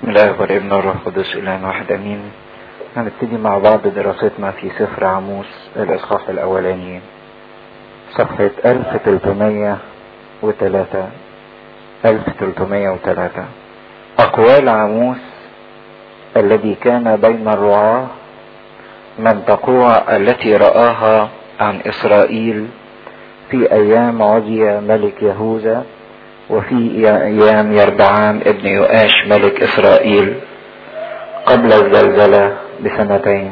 الله والابن والروح القدس إله واحد أمين هنبتدي مع بعض دراستنا في سفر عموس الإصحاح الأولاني صفحة 1303 1303 أقوال عموس الذي كان بين الرعاة من تقوع التي رآها عن إسرائيل في أيام عدي ملك يهوذا وفي أيام يربعام ابن يؤاش ملك إسرائيل قبل الزلزلة بسنتين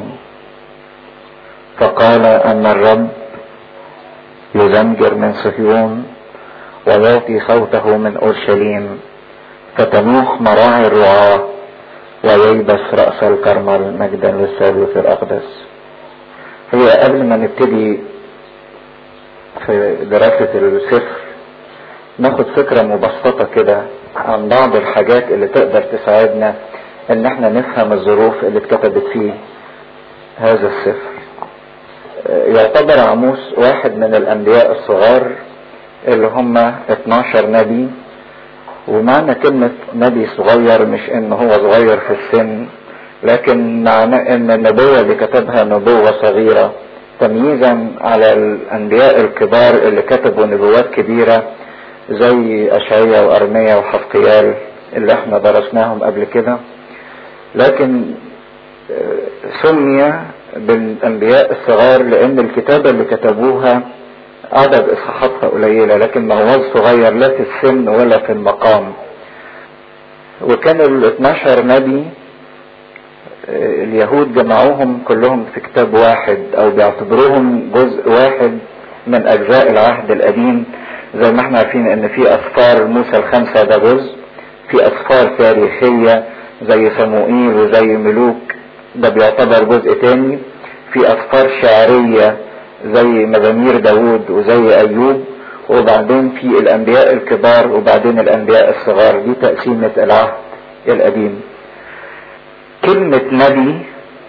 فقال أن الرب يزمجر من صهيون ويعطي صوته من أورشليم فتنوح مراعي الرعاة ويلبس رأس الكرمل مجدا للثالوث الأقدس هي قبل ما نبتدي في دراسة السفر ناخد فكرة مبسطة كده عن بعض الحاجات اللي تقدر تساعدنا ان احنا نفهم الظروف اللي اتكتبت فيه هذا السفر يعتبر عموس واحد من الانبياء الصغار اللي هم 12 نبي ومعنى كلمة نبي صغير مش ان هو صغير في السن لكن معنى ان النبوة اللي كتبها نبوة صغيرة تمييزا على الانبياء الكبار اللي كتبوا نبوات كبيرة زي اشعيا وارميا وحفقيال اللي احنا درسناهم قبل كده لكن سمي بالانبياء الصغار لان الكتابة اللي كتبوها عدد اصحاحاتها قليلة لكن ما هو صغير لا في السن ولا في المقام وكان ال 12 نبي اليهود جمعوهم كلهم في كتاب واحد او بيعتبروهم جزء واحد من اجزاء العهد القديم زي ما احنا عارفين ان في اسفار موسى الخمسة ده جزء في اسفار تاريخية زي صموئيل وزي ملوك ده بيعتبر جزء تاني في اسفار شعرية زي مزامير داود وزي ايوب وبعدين في الانبياء الكبار وبعدين الانبياء الصغار دي تقسيمة العهد القديم كلمة نبي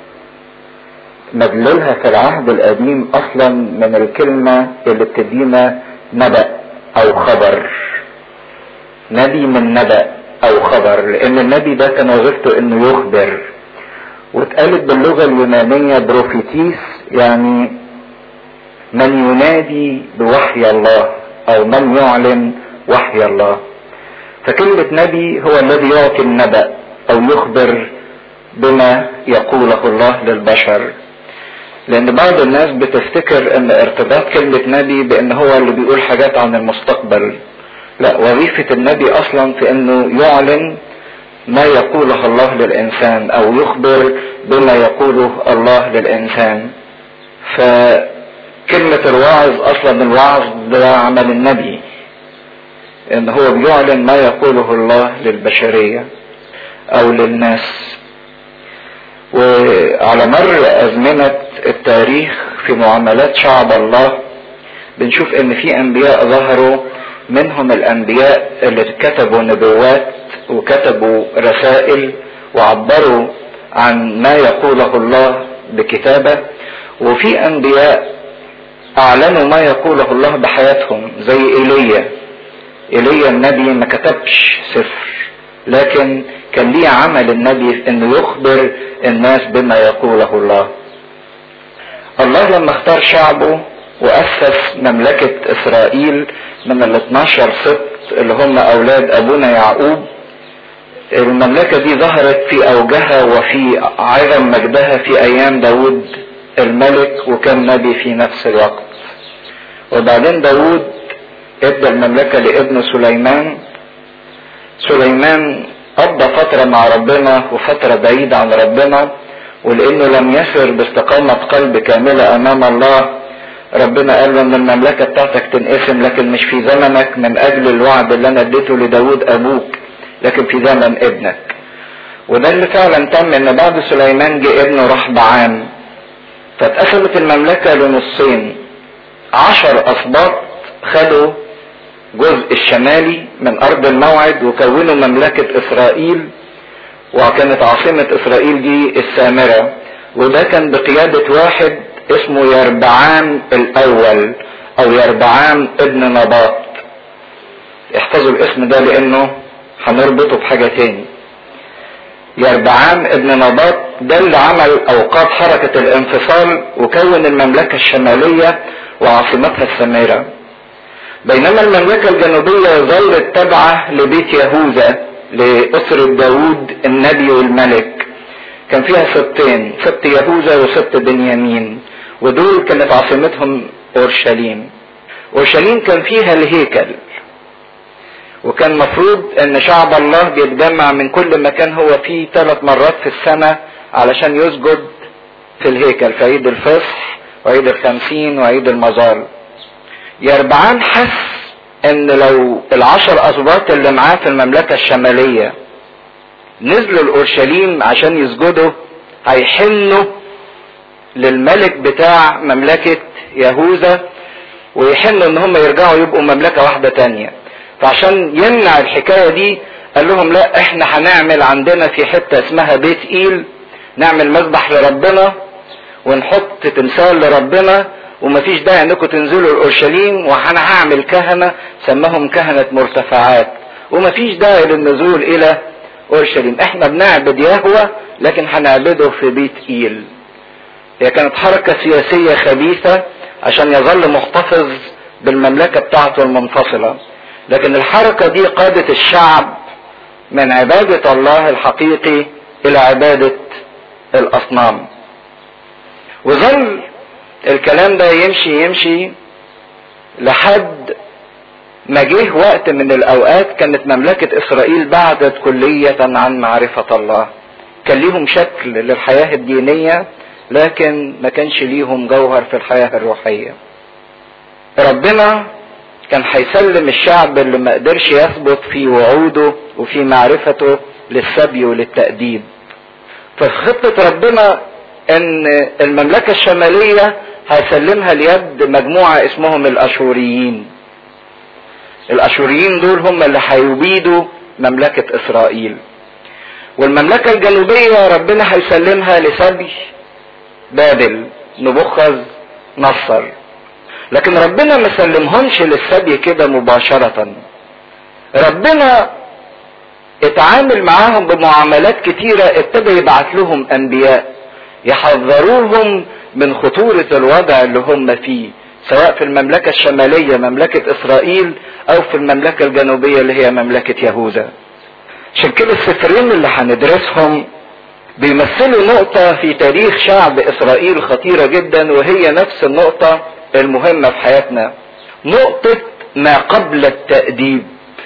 مدلولها في العهد القديم اصلا من الكلمة اللي بتدينا نبأ او خبر نبي من نبأ او خبر لان النبي ده كان وظيفته انه يخبر واتقالت باللغة اليونانية بروفيتيس يعني من ينادي بوحي الله او من يعلن وحي الله فكلمة نبي هو الذي يعطي النبأ او يخبر بما يقوله الله للبشر لان بعض الناس بتفتكر ان ارتباط كلمة نبي بان هو اللي بيقول حاجات عن المستقبل لا وظيفة النبي اصلا في انه يعلن ما يقوله الله للانسان او يخبر بما يقوله الله للانسان فكلمة الوعظ اصلا الوعظ ده عمل النبي ان هو بيعلن ما يقوله الله للبشرية او للناس وعلى مر ازمنة التاريخ في معاملات شعب الله بنشوف ان في انبياء ظهروا منهم الانبياء اللي كتبوا نبوات وكتبوا رسائل وعبروا عن ما يقوله الله بكتابة وفي انبياء اعلنوا ما يقوله الله بحياتهم زي ايليا ايليا النبي ما كتبش سفر لكن كان ليه عمل النبي في انه يخبر الناس بما يقوله الله الله لما اختار شعبه واسس مملكة اسرائيل من ال 12 سبط اللي هم اولاد ابونا يعقوب المملكة دي ظهرت في اوجها وفي عظم مجدها في ايام داود الملك وكان نبي في نفس الوقت وبعدين داود ادى المملكة لابن سليمان سليمان قضى فترة مع ربنا وفترة بعيدة عن ربنا ولانه لم يسر باستقامة قلب كاملة امام الله ربنا قال له ان المملكة بتاعتك تنقسم لكن مش في زمنك من اجل الوعد اللي انا اديته لداود ابوك لكن في زمن ابنك وده اللي فعلا تم ان بعد سليمان جه ابنه رحبعام فاتقسمت المملكة لنصين عشر اسباط خدوا جزء الشمالي من ارض الموعد وكونوا مملكة اسرائيل وكانت عاصمة اسرائيل دي السامرة وده كان بقيادة واحد اسمه يربعام الاول او يربعام ابن نباط احفظوا الاسم ده لانه هنربطه بحاجة تاني يربعام ابن نباط ده اللي عمل اوقات حركة الانفصال وكون المملكة الشمالية وعاصمتها السامرة بينما المملكة الجنوبية ظلت تابعة لبيت يهوذا لأسرة داود النبي والملك كان فيها سبتين سبت يهوذا وسبت بنيامين ودول كانت عاصمتهم اورشليم اورشليم كان فيها الهيكل وكان مفروض ان شعب الله بيتجمع من كل مكان هو فيه ثلاث مرات في السنة علشان يسجد في الهيكل في عيد الفصح وعيد الخمسين وعيد المظال يربعان حس ان لو العشر اسباط اللي معاه في المملكة الشمالية نزلوا الاورشليم عشان يسجدوا هيحنوا للملك بتاع مملكة يهوذا ويحنوا ان هم يرجعوا يبقوا مملكة واحدة تانية فعشان يمنع الحكاية دي قال لهم لا احنا هنعمل عندنا في حتة اسمها بيت ايل نعمل مذبح لربنا ونحط تمثال لربنا ومفيش داعي انكم تنزلوا الاورشليم وانا هعمل كهنة سماهم كهنة مرتفعات ومفيش داعي للنزول الى اورشليم احنا بنعبد يهوى لكن هنعبده في بيت ايل هي كانت حركة سياسية خبيثة عشان يظل محتفظ بالمملكة بتاعته المنفصلة لكن الحركة دي قادت الشعب من عبادة الله الحقيقي إلى عبادة الأصنام وظل الكلام ده يمشي يمشي لحد ما جه وقت من الأوقات كانت مملكة إسرائيل بعدت كلية عن معرفة الله كان ليهم شكل للحياة الدينية لكن ما كانش ليهم جوهر في الحياة الروحية ربنا كان هيسلم الشعب اللي ما قدرش يثبت في وعوده وفي معرفته للسبي وللتأديب فخطة ربنا ان المملكة الشمالية هيسلمها ليد مجموعة اسمهم الاشوريين الاشوريين دول هم اللي هيبيدوا مملكة اسرائيل والمملكة الجنوبية ربنا هيسلمها لسبي بابل نبوخذ نصر لكن ربنا ما سلمهمش للسبي كده مباشرة ربنا اتعامل معاهم بمعاملات كتيرة ابتدى يبعت لهم انبياء يحذروهم من خطورة الوضع اللي هم فيه سواء في المملكة الشمالية مملكة اسرائيل او في المملكة الجنوبية اللي هي مملكة يهوذا عشان كده السفرين اللي هندرسهم بيمثلوا نقطة في تاريخ شعب اسرائيل خطيرة جدا وهي نفس النقطة المهمة في حياتنا نقطة ما قبل التأديب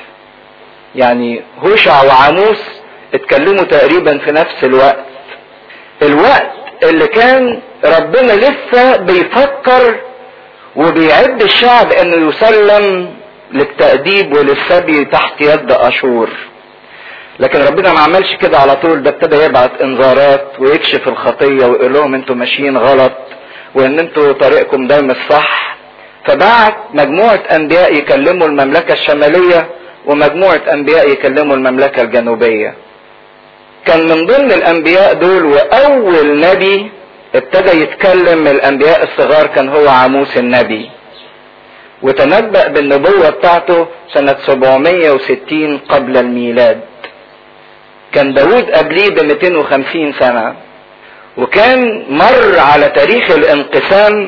يعني هوشع وعاموس اتكلموا تقريبا في نفس الوقت الوقت اللي كان ربنا لسه بيفكر وبيعد الشعب انه يسلم للتأديب وللسبي تحت يد اشور لكن ربنا ما عملش كده على طول ده ابتدى يبعت انذارات ويكشف الخطية ويقول لهم انتوا ماشيين غلط وان انتوا طريقكم ده مش صح فبعت مجموعة انبياء يكلموا المملكة الشمالية ومجموعة انبياء يكلموا المملكة الجنوبية كان من ضمن الانبياء دول واول نبي ابتدى يتكلم من الانبياء الصغار كان هو عاموس النبي وتنبأ بالنبوة بتاعته سنة 760 قبل الميلاد كان داود قبليه ب 250 سنة وكان مر على تاريخ الانقسام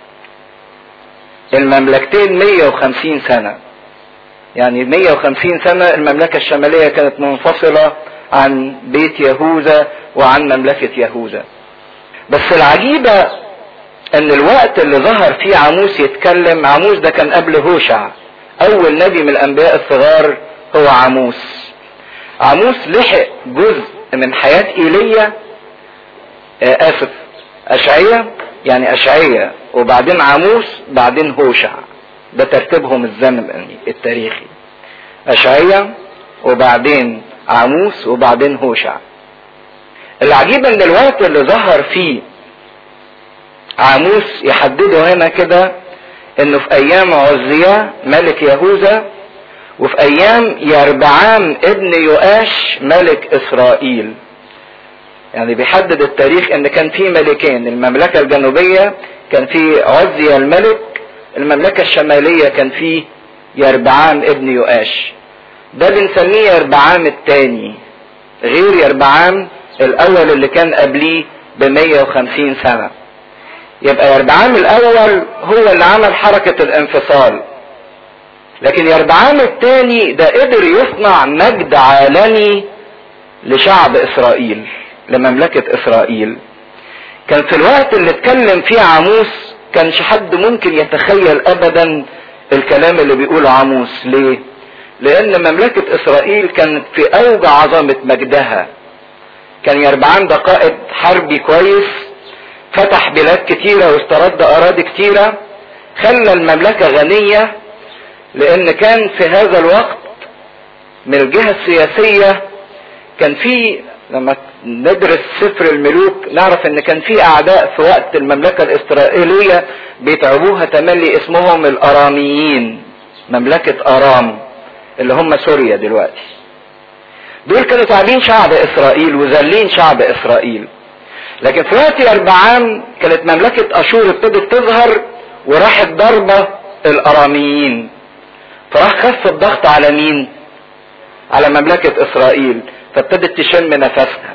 المملكتين 150 سنة يعني 150 سنة المملكة الشمالية كانت منفصلة عن بيت يهوذا وعن مملكة يهوذا بس العجيبة ان الوقت اللي ظهر فيه عاموس يتكلم عاموس ده كان قبل هوشع اول نبي من الانبياء الصغار هو عاموس عاموس لحق جزء من حياة ايليا آه اسف اشعية يعني اشعية وبعدين عاموس بعدين هوشع ده ترتيبهم الزمني التاريخي اشعية وبعدين عاموس وبعدين هوشع العجيب ان الوقت اللي ظهر فيه عاموس يحدده هنا كده انه في ايام عزية ملك يهوذا وفي ايام يربعام ابن يؤاش ملك اسرائيل يعني بيحدد التاريخ ان كان في ملكين المملكة الجنوبية كان في عزية الملك المملكة الشمالية كان في يربعام ابن يؤاش ده بنسميه يربعام الثاني غير يربعام الاول اللي كان قبليه ب 150 سنة يبقى يربعام الاول هو اللي عمل حركة الانفصال لكن يربعام الثاني ده قدر يصنع مجد عالمي لشعب اسرائيل لمملكة اسرائيل كان في الوقت اللي اتكلم فيه عاموس كانش حد ممكن يتخيل ابدا الكلام اللي بيقوله عاموس ليه لان مملكة اسرائيل كانت في اوج عظمة مجدها كان يربعام ده قائد حربي كويس فتح بلاد كتيرة واسترد اراضي كتيرة خلى المملكة غنية لان كان في هذا الوقت من الجهة السياسية كان في لما ندرس سفر الملوك نعرف ان كان في اعداء في وقت المملكة الاسرائيلية بيتعبوها تملي اسمهم الاراميين مملكة ارام اللي هم سوريا دلوقتي دول كانوا تعبين شعب اسرائيل وذلين شعب اسرائيل لكن في وقت اربعام كانت مملكة اشور ابتدت تظهر وراحت ضربة الاراميين فراح خف الضغط على مين على مملكة اسرائيل فابتدت تشم نفسها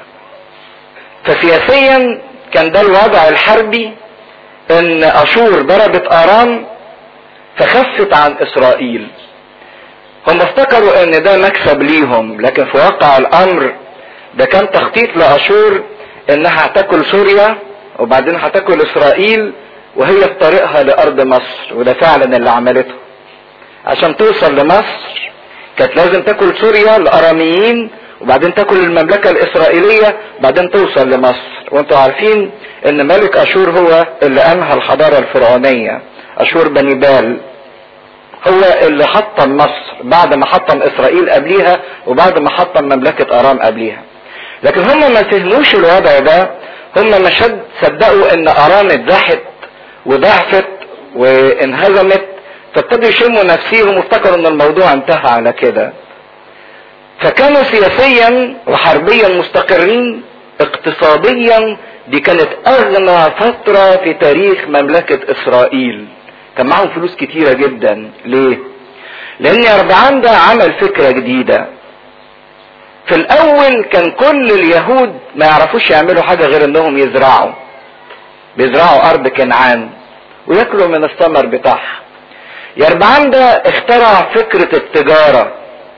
فسياسيا كان ده الوضع الحربي ان اشور ضربت ارام فخفت عن اسرائيل هم افتكروا ان ده مكسب ليهم لكن في واقع الامر ده كان تخطيط لاشور انها هتاكل سوريا وبعدين هتاكل اسرائيل وهي في طريقها لارض مصر وده فعلا اللي عملته عشان توصل لمصر كانت لازم تاكل سوريا الاراميين وبعدين تاكل المملكة الاسرائيلية بعدين توصل لمصر وانتوا عارفين ان ملك اشور هو اللي انهى الحضارة الفرعونية اشور بني بال هو اللي حطم مصر بعد ما حطم اسرائيل قبليها وبعد ما حطم مملكة ارام قبليها لكن هم ما فهموش الوضع ده هم ما شد صدقوا ان ارام اتزحت وضعفت وانهزمت فابتدوا يشموا نفسيهم وافتكروا ان الموضوع انتهى على كده فكانوا سياسيا وحربيا مستقرين اقتصاديا دي كانت اغنى فترة في تاريخ مملكة اسرائيل كان معهم فلوس كتيرة جدا ليه لان اربعان ده عمل فكرة جديدة في الاول كان كل اليهود ما يعرفوش يعملوا حاجة غير انهم يزرعوا بيزرعوا ارض كنعان وياكلوا من الثمر بتاعها يربعان ده اخترع فكرة التجارة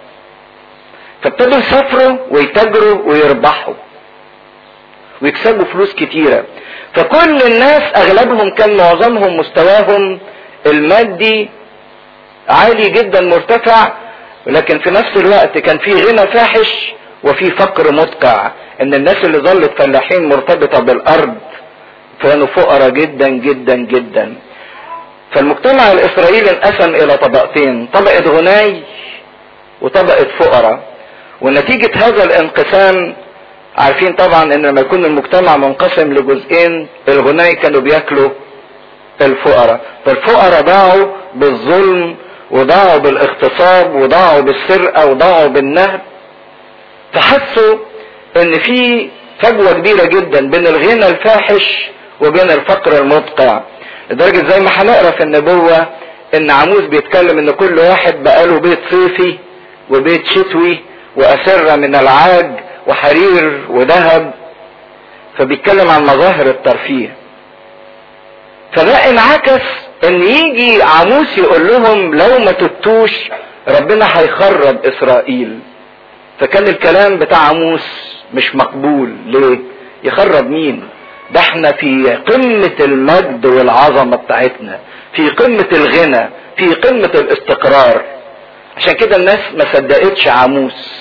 فابتدوا يسافروا ويتاجروا ويربحوا ويكسبوا فلوس كتيرة فكل الناس اغلبهم كان معظمهم مستواهم المادي عالي جدا مرتفع لكن في نفس الوقت كان في غنى فاحش وفي فقر مدقع ان الناس اللي ظلت فلاحين مرتبطة بالارض كانوا فقراء جدا جدا جدا فالمجتمع الاسرائيلي انقسم الى طبقتين طبقة غناي وطبقة فقراء ونتيجة هذا الانقسام عارفين طبعا ان لما يكون المجتمع منقسم لجزئين الغناي كانوا بياكلوا الفقراء فالفقراء ضاعوا بالظلم وضاعوا بالاغتصاب وضاعوا بالسرقة وضاعوا بالنهب فحسوا ان في فجوة كبيرة جدا بين الغنى الفاحش وبين الفقر المدقع لدرجة زي ما هنقرا في النبوة ان عموس بيتكلم ان كل واحد بقاله بيت صيفي وبيت شتوي وأسرة من العاج وحرير وذهب فبيتكلم عن مظاهر الترفيه فده انعكس ان يجي عموس يقول لهم لو ما تبتوش ربنا هيخرب اسرائيل فكان الكلام بتاع عموس مش مقبول ليه يخرب مين ده احنا في قمة المجد والعظمة بتاعتنا في قمة الغنى في قمة الاستقرار عشان كده الناس ما صدقتش عموس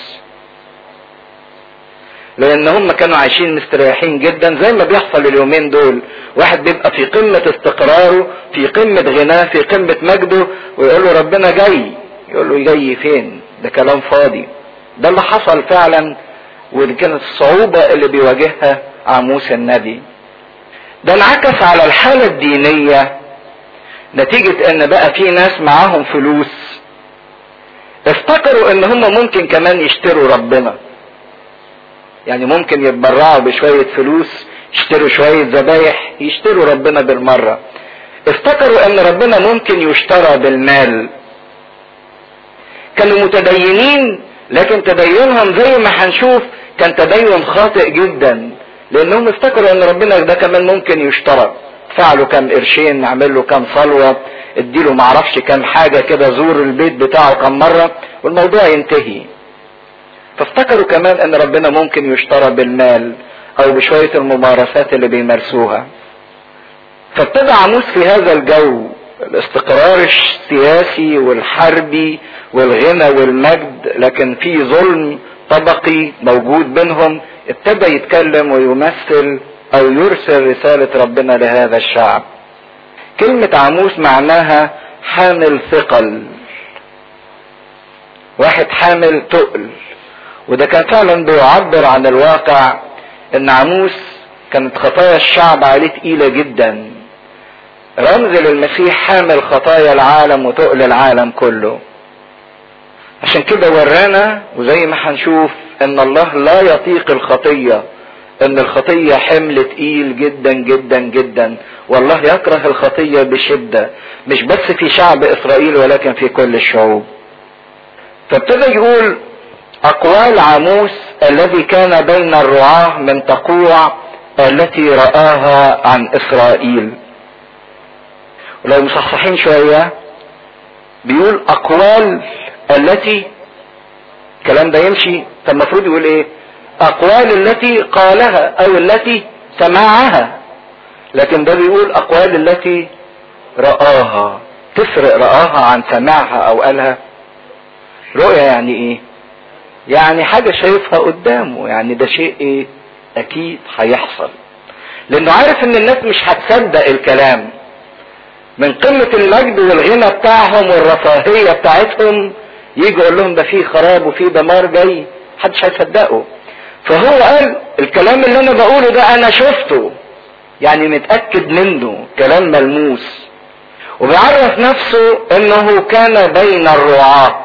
لان هم كانوا عايشين مستريحين جدا زي ما بيحصل اليومين دول واحد بيبقى في قمة استقراره في قمة غناه في قمة مجده ويقول له ربنا جاي يقول له جاي فين ده كلام فاضي ده اللي حصل فعلا ودي كانت الصعوبة اللي بيواجهها عموس النبي ده انعكس على الحالة الدينية نتيجة ان بقى في ناس معاهم فلوس افتكروا ان هم ممكن كمان يشتروا ربنا يعني ممكن يتبرعوا بشوية فلوس يشتروا شوية ذبايح يشتروا ربنا بالمرة افتكروا ان ربنا ممكن يشترى بالمال كانوا متدينين لكن تدينهم زي ما هنشوف كان تدين خاطئ جدا لانهم افتكروا ان ربنا ده كمان ممكن يشترط ادفع له كام قرشين نعمل له كام صلوه اديله معرفش كام حاجه كده زور البيت بتاعه كام مره والموضوع ينتهي فافتكروا كمان ان ربنا ممكن يشترى بالمال او بشويه الممارسات اللي بيمارسوها فابتدى عموس في هذا الجو الاستقرار السياسي والحربي والغنى والمجد لكن في ظلم طبقي موجود بينهم ابتدى يتكلم ويمثل او يرسل رسالة ربنا لهذا الشعب كلمة عموس معناها حامل ثقل واحد حامل تقل وده كان فعلا بيعبر عن الواقع ان عموس كانت خطايا الشعب عليه تقيلة جدا رمز للمسيح حامل خطايا العالم وتقل العالم كله عشان كده ورانا وزي ما هنشوف ان الله لا يطيق الخطية ان الخطية حمل تقيل جدا جدا جدا والله يكره الخطية بشدة مش بس في شعب اسرائيل ولكن في كل الشعوب فابتدى يقول اقوال عاموس الذي كان بين الرعاة من تقوع التي رآها عن اسرائيل ولو مصحصحين شوية بيقول اقوال التي الكلام ده يمشي فالمفروض يقول ايه اقوال التي قالها او التي سمعها لكن ده بيقول اقوال التي رآها تفرق رآها عن سمعها او قالها رؤية يعني ايه يعني حاجة شايفها قدامه يعني ده شيء ايه اكيد هيحصل لانه عارف ان الناس مش هتصدق الكلام من قمة المجد والغنى بتاعهم والرفاهية بتاعتهم يجي يقول لهم ده في خراب وفي دمار جاي محدش هيصدقه فهو قال الكلام اللي انا بقوله ده انا شفته يعني متأكد منه كلام ملموس وبيعرف نفسه انه كان بين الرعاة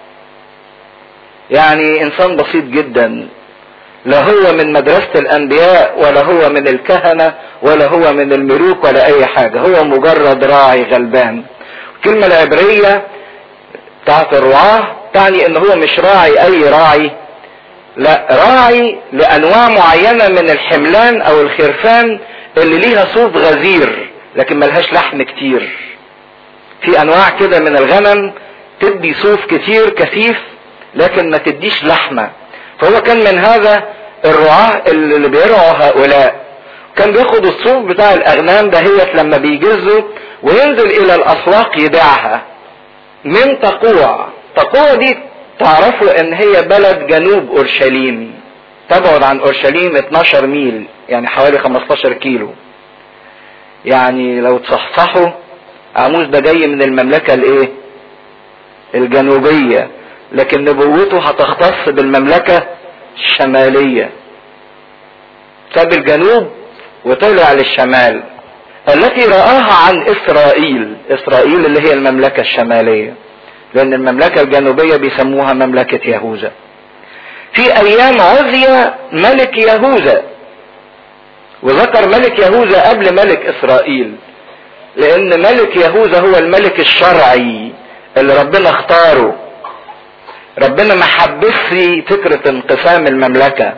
يعني انسان بسيط جدا لا هو من مدرسة الانبياء ولا هو من الكهنة ولا هو من الملوك ولا اي حاجة هو مجرد راعي غلبان الكلمة العبرية بتاعت الرعاة تعني ان هو مش راعي اي راعي لا راعي لانواع معينة من الحملان او الخرفان اللي ليها صوف غزير لكن ملهاش لحم كتير في انواع كده من الغنم تدي صوف كتير كثيف لكن ما تديش لحمة فهو كان من هذا الرعاة اللي بيرعوا هؤلاء كان بياخد الصوف بتاع الاغنام دهيت لما بيجزوا وينزل الى الاسواق يبيعها من تقوع تقوع دي تعرفوا ان هي بلد جنوب اورشليم تبعد عن اورشليم 12 ميل يعني حوالي 15 كيلو يعني لو تصحصحوا عموس ده جاي من المملكة الايه الجنوبية لكن نبوته هتختص بالمملكة الشمالية ساب الجنوب وطلع للشمال التي رآها عن إسرائيل إسرائيل اللي هي المملكة الشمالية لأن المملكة الجنوبية بيسموها مملكة يهوذا في أيام عزية ملك يهوذا وذكر ملك يهوذا قبل ملك إسرائيل لأن ملك يهوذا هو الملك الشرعي اللي ربنا اختاره ربنا ما حبسش فكرة انقسام المملكة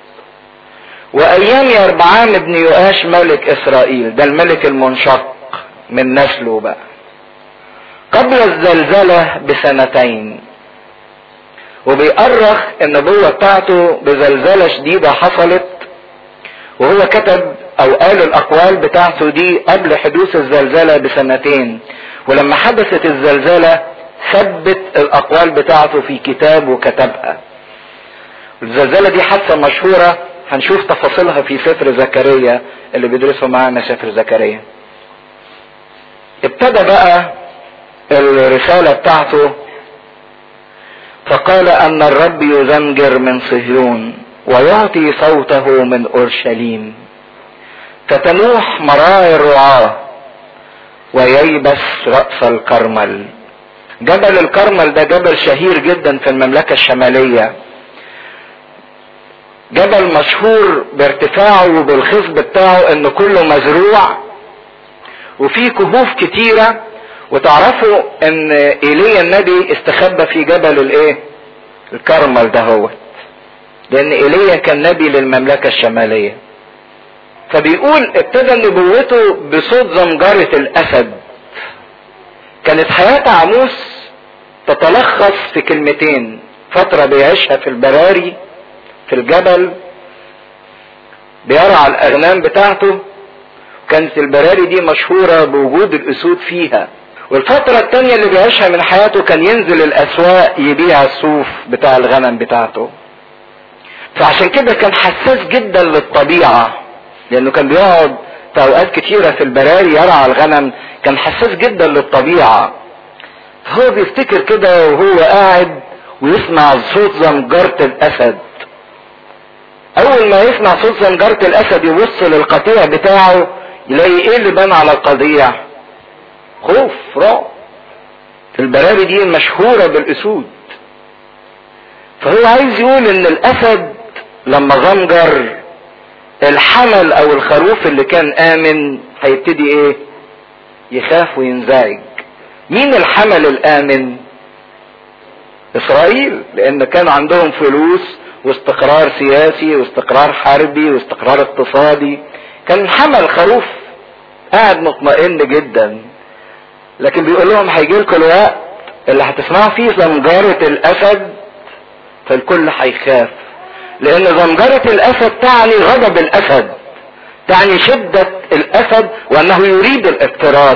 وايام يربعام ابن يؤاش ملك اسرائيل ده الملك المنشق من نسله بقى قبل الزلزلة بسنتين وبيأرخ النبوة بتاعته بزلزلة شديدة حصلت وهو كتب او قال الاقوال بتاعته دي قبل حدوث الزلزلة بسنتين ولما حدثت الزلزلة ثبت الاقوال بتاعته في كتاب وكتبها الزلزلة دي حادثة مشهورة هنشوف تفاصيلها في سفر زكريا اللي بيدرسوا معانا سفر زكريا ابتدى بقى الرسالة بتاعته فقال ان الرب يزمجر من صهيون ويعطي صوته من اورشليم فتنوح مراعي الرعاة وييبس رأس الكرمل جبل الكرمل ده جبل شهير جدا في المملكة الشمالية جبل مشهور بارتفاعه وبالخصب بتاعه ان كله مزروع وفيه كهوف كتيرة وتعرفوا ان ايليا النبي استخبى في جبل الايه الكرمل ده هو لان ايليا كان نبي للمملكة الشمالية فبيقول ابتدى نبوته بصوت زمجرة الاسد كانت حياة عموس تتلخص في كلمتين فترة بيعيشها في البراري في الجبل بيرعى الاغنام بتاعته كانت البراري دي مشهورة بوجود الاسود فيها والفترة التانية اللي بيعيشها من حياته كان ينزل الاسواق يبيع الصوف بتاع الغنم بتاعته فعشان كده كان حساس جدا للطبيعة لانه كان بيقعد في اوقات كتيرة في البراري يرعى الغنم كان حساس جدا للطبيعة فهو بيفتكر كده وهو قاعد ويسمع صوت زمجرة الاسد اول ما يسمع صوت زمجرة الاسد يبص للقطيع بتاعه يلاقي ايه اللي بان على القضيع خوف رعب البراري دي مشهورة بالاسود فهو عايز يقول ان الاسد لما غمجر الحمل او الخروف اللي كان امن هيبتدي ايه يخاف وينزعج مين الحمل الامن اسرائيل لان كان عندهم فلوس واستقرار سياسي واستقرار حربي واستقرار اقتصادي كان حمل خروف قاعد مطمئن جدا لكن بيقول لهم هيجي لكم الوقت اللي هتسمعوا فيه زمجرة الاسد فالكل هيخاف لان زمجرة الاسد تعني غضب الاسد تعني شدة الاسد وانه يريد الافتراس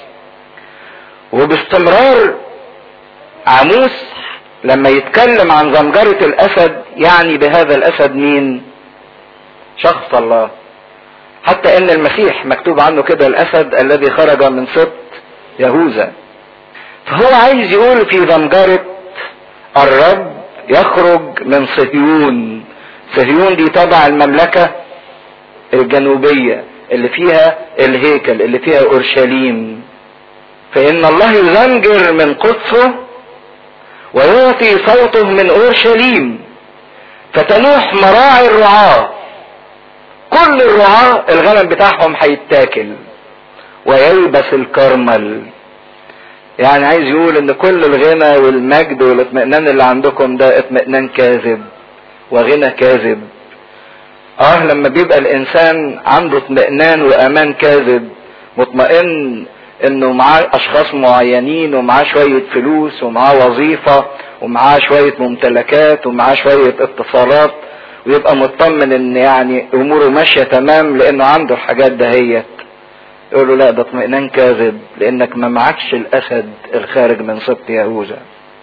وباستمرار عموس لما يتكلم عن زمجرة الاسد يعني بهذا الاسد مين شخص الله حتى ان المسيح مكتوب عنه كده الاسد الذي خرج من سبط يهوذا فهو عايز يقول في زمجرة الرب يخرج من صهيون صهيون دي تبع المملكة الجنوبية اللي فيها الهيكل اللي فيها اورشليم فان الله يزمجر من قدسه ويعطي صوته من اورشليم فتنوح مراعي الرعاة كل الرعاة الغنم بتاعهم هيتاكل ويلبس الكرمل يعني عايز يقول ان كل الغنى والمجد والاطمئنان اللي عندكم ده اطمئنان كاذب وغنى كاذب اه لما بيبقى الانسان عنده اطمئنان وامان كاذب مطمئن انه معاه اشخاص معينين ومعاه شوية فلوس ومعاه وظيفة ومعاه شوية ممتلكات ومعاه شوية اتصالات ويبقى مطمن ان يعني اموره ماشية تمام لانه عنده الحاجات دهيت يقول له لا ده اطمئنان كاذب لانك ما معكش الاسد الخارج من سبط يهوذا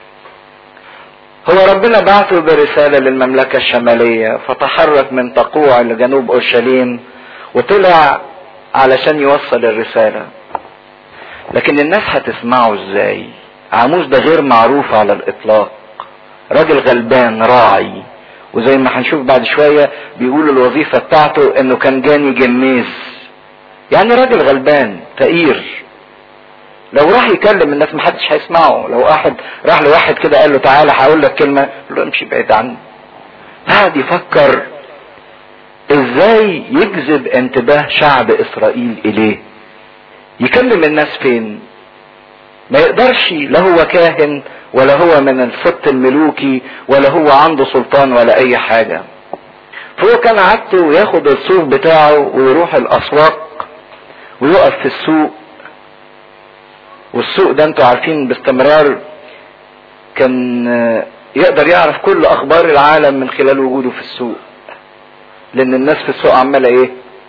هو ربنا بعثه برسالة للمملكة الشمالية فتحرك من تقوع لجنوب اورشليم وطلع علشان يوصل الرسالة لكن الناس هتسمعه ازاي عاموس ده غير معروف على الاطلاق راجل غلبان راعي وزي ما هنشوف بعد شوية بيقولوا الوظيفة بتاعته انه كان جاني جميز يعني راجل غلبان فقير لو راح يكلم الناس محدش هيسمعه لو واحد راح لواحد كده قال له تعالى هقول لك كلمة يقول له امشي بعيد عني قاعد يفكر ازاي يجذب انتباه شعب اسرائيل اليه يكلم الناس فين ما يقدرش لا هو كاهن ولا هو من السبط الملوكي ولا هو عنده سلطان ولا اي حاجة فهو كان عادته ياخد السوق بتاعه ويروح الاسواق ويقف في السوق والسوق ده انتوا عارفين باستمرار كان يقدر يعرف كل اخبار العالم من خلال وجوده في السوق لان الناس في السوق عماله ايه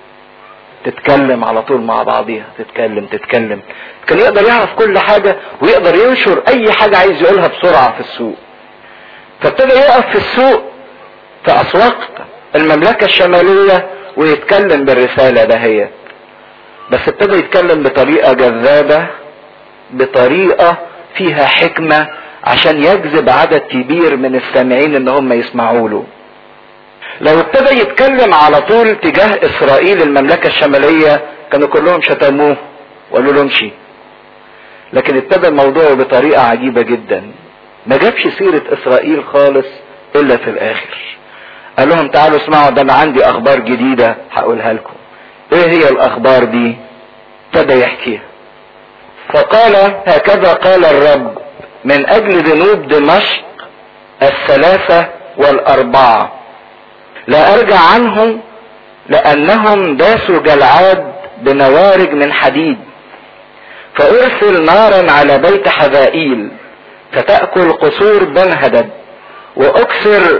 تتكلم على طول مع بعضيها تتكلم تتكلم كان يقدر يعرف كل حاجة ويقدر ينشر اي حاجة عايز يقولها بسرعة في السوق فابتدى يقف في السوق في اسواق المملكة الشمالية ويتكلم بالرسالة دهيت بس ابتدى يتكلم بطريقة جذابة بطريقة فيها حكمة عشان يجذب عدد كبير من السامعين ان هم يسمعوا له لو ابتدى يتكلم على طول تجاه اسرائيل المملكة الشمالية كانوا كلهم شتموه وقالوا له امشي لكن ابتدى الموضوع بطريقة عجيبة جدا ما جابش سيرة اسرائيل خالص الا في الاخر قال لهم تعالوا اسمعوا ده انا عندي اخبار جديدة هقولها لكم ايه هي الاخبار دي ابتدى يحكيها فقال هكذا قال الرب من اجل ذنوب دمشق الثلاثة والاربعة لا ارجع عنهم لانهم داسوا جلعاد بنوارج من حديد فارسل نارا على بيت حذائيل فتأكل قصور بنهدد واكسر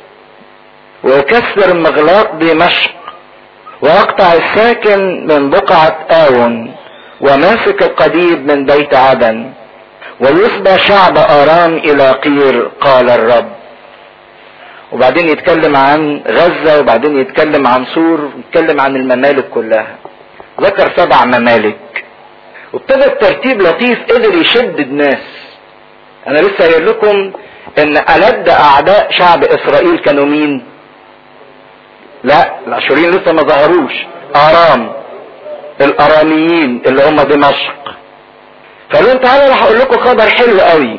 واكسر مغلاق دمشق واقطع الساكن من بقعة آون وماسك القديد من بيت عدن ويصبى شعب آرام إلى قير قال الرب وبعدين يتكلم عن غزة وبعدين يتكلم عن سور ويتكلم عن الممالك كلها ذكر سبع ممالك وابتدى الترتيب لطيف قدر يشد الناس انا لسه قايل لكم ان ألد اعداء شعب اسرائيل كانوا مين لا الاشوريين لسه ما ظهروش ارام الاراميين اللي هم دمشق فقالوا تعالى راح اقول لكم خبر حلو قوي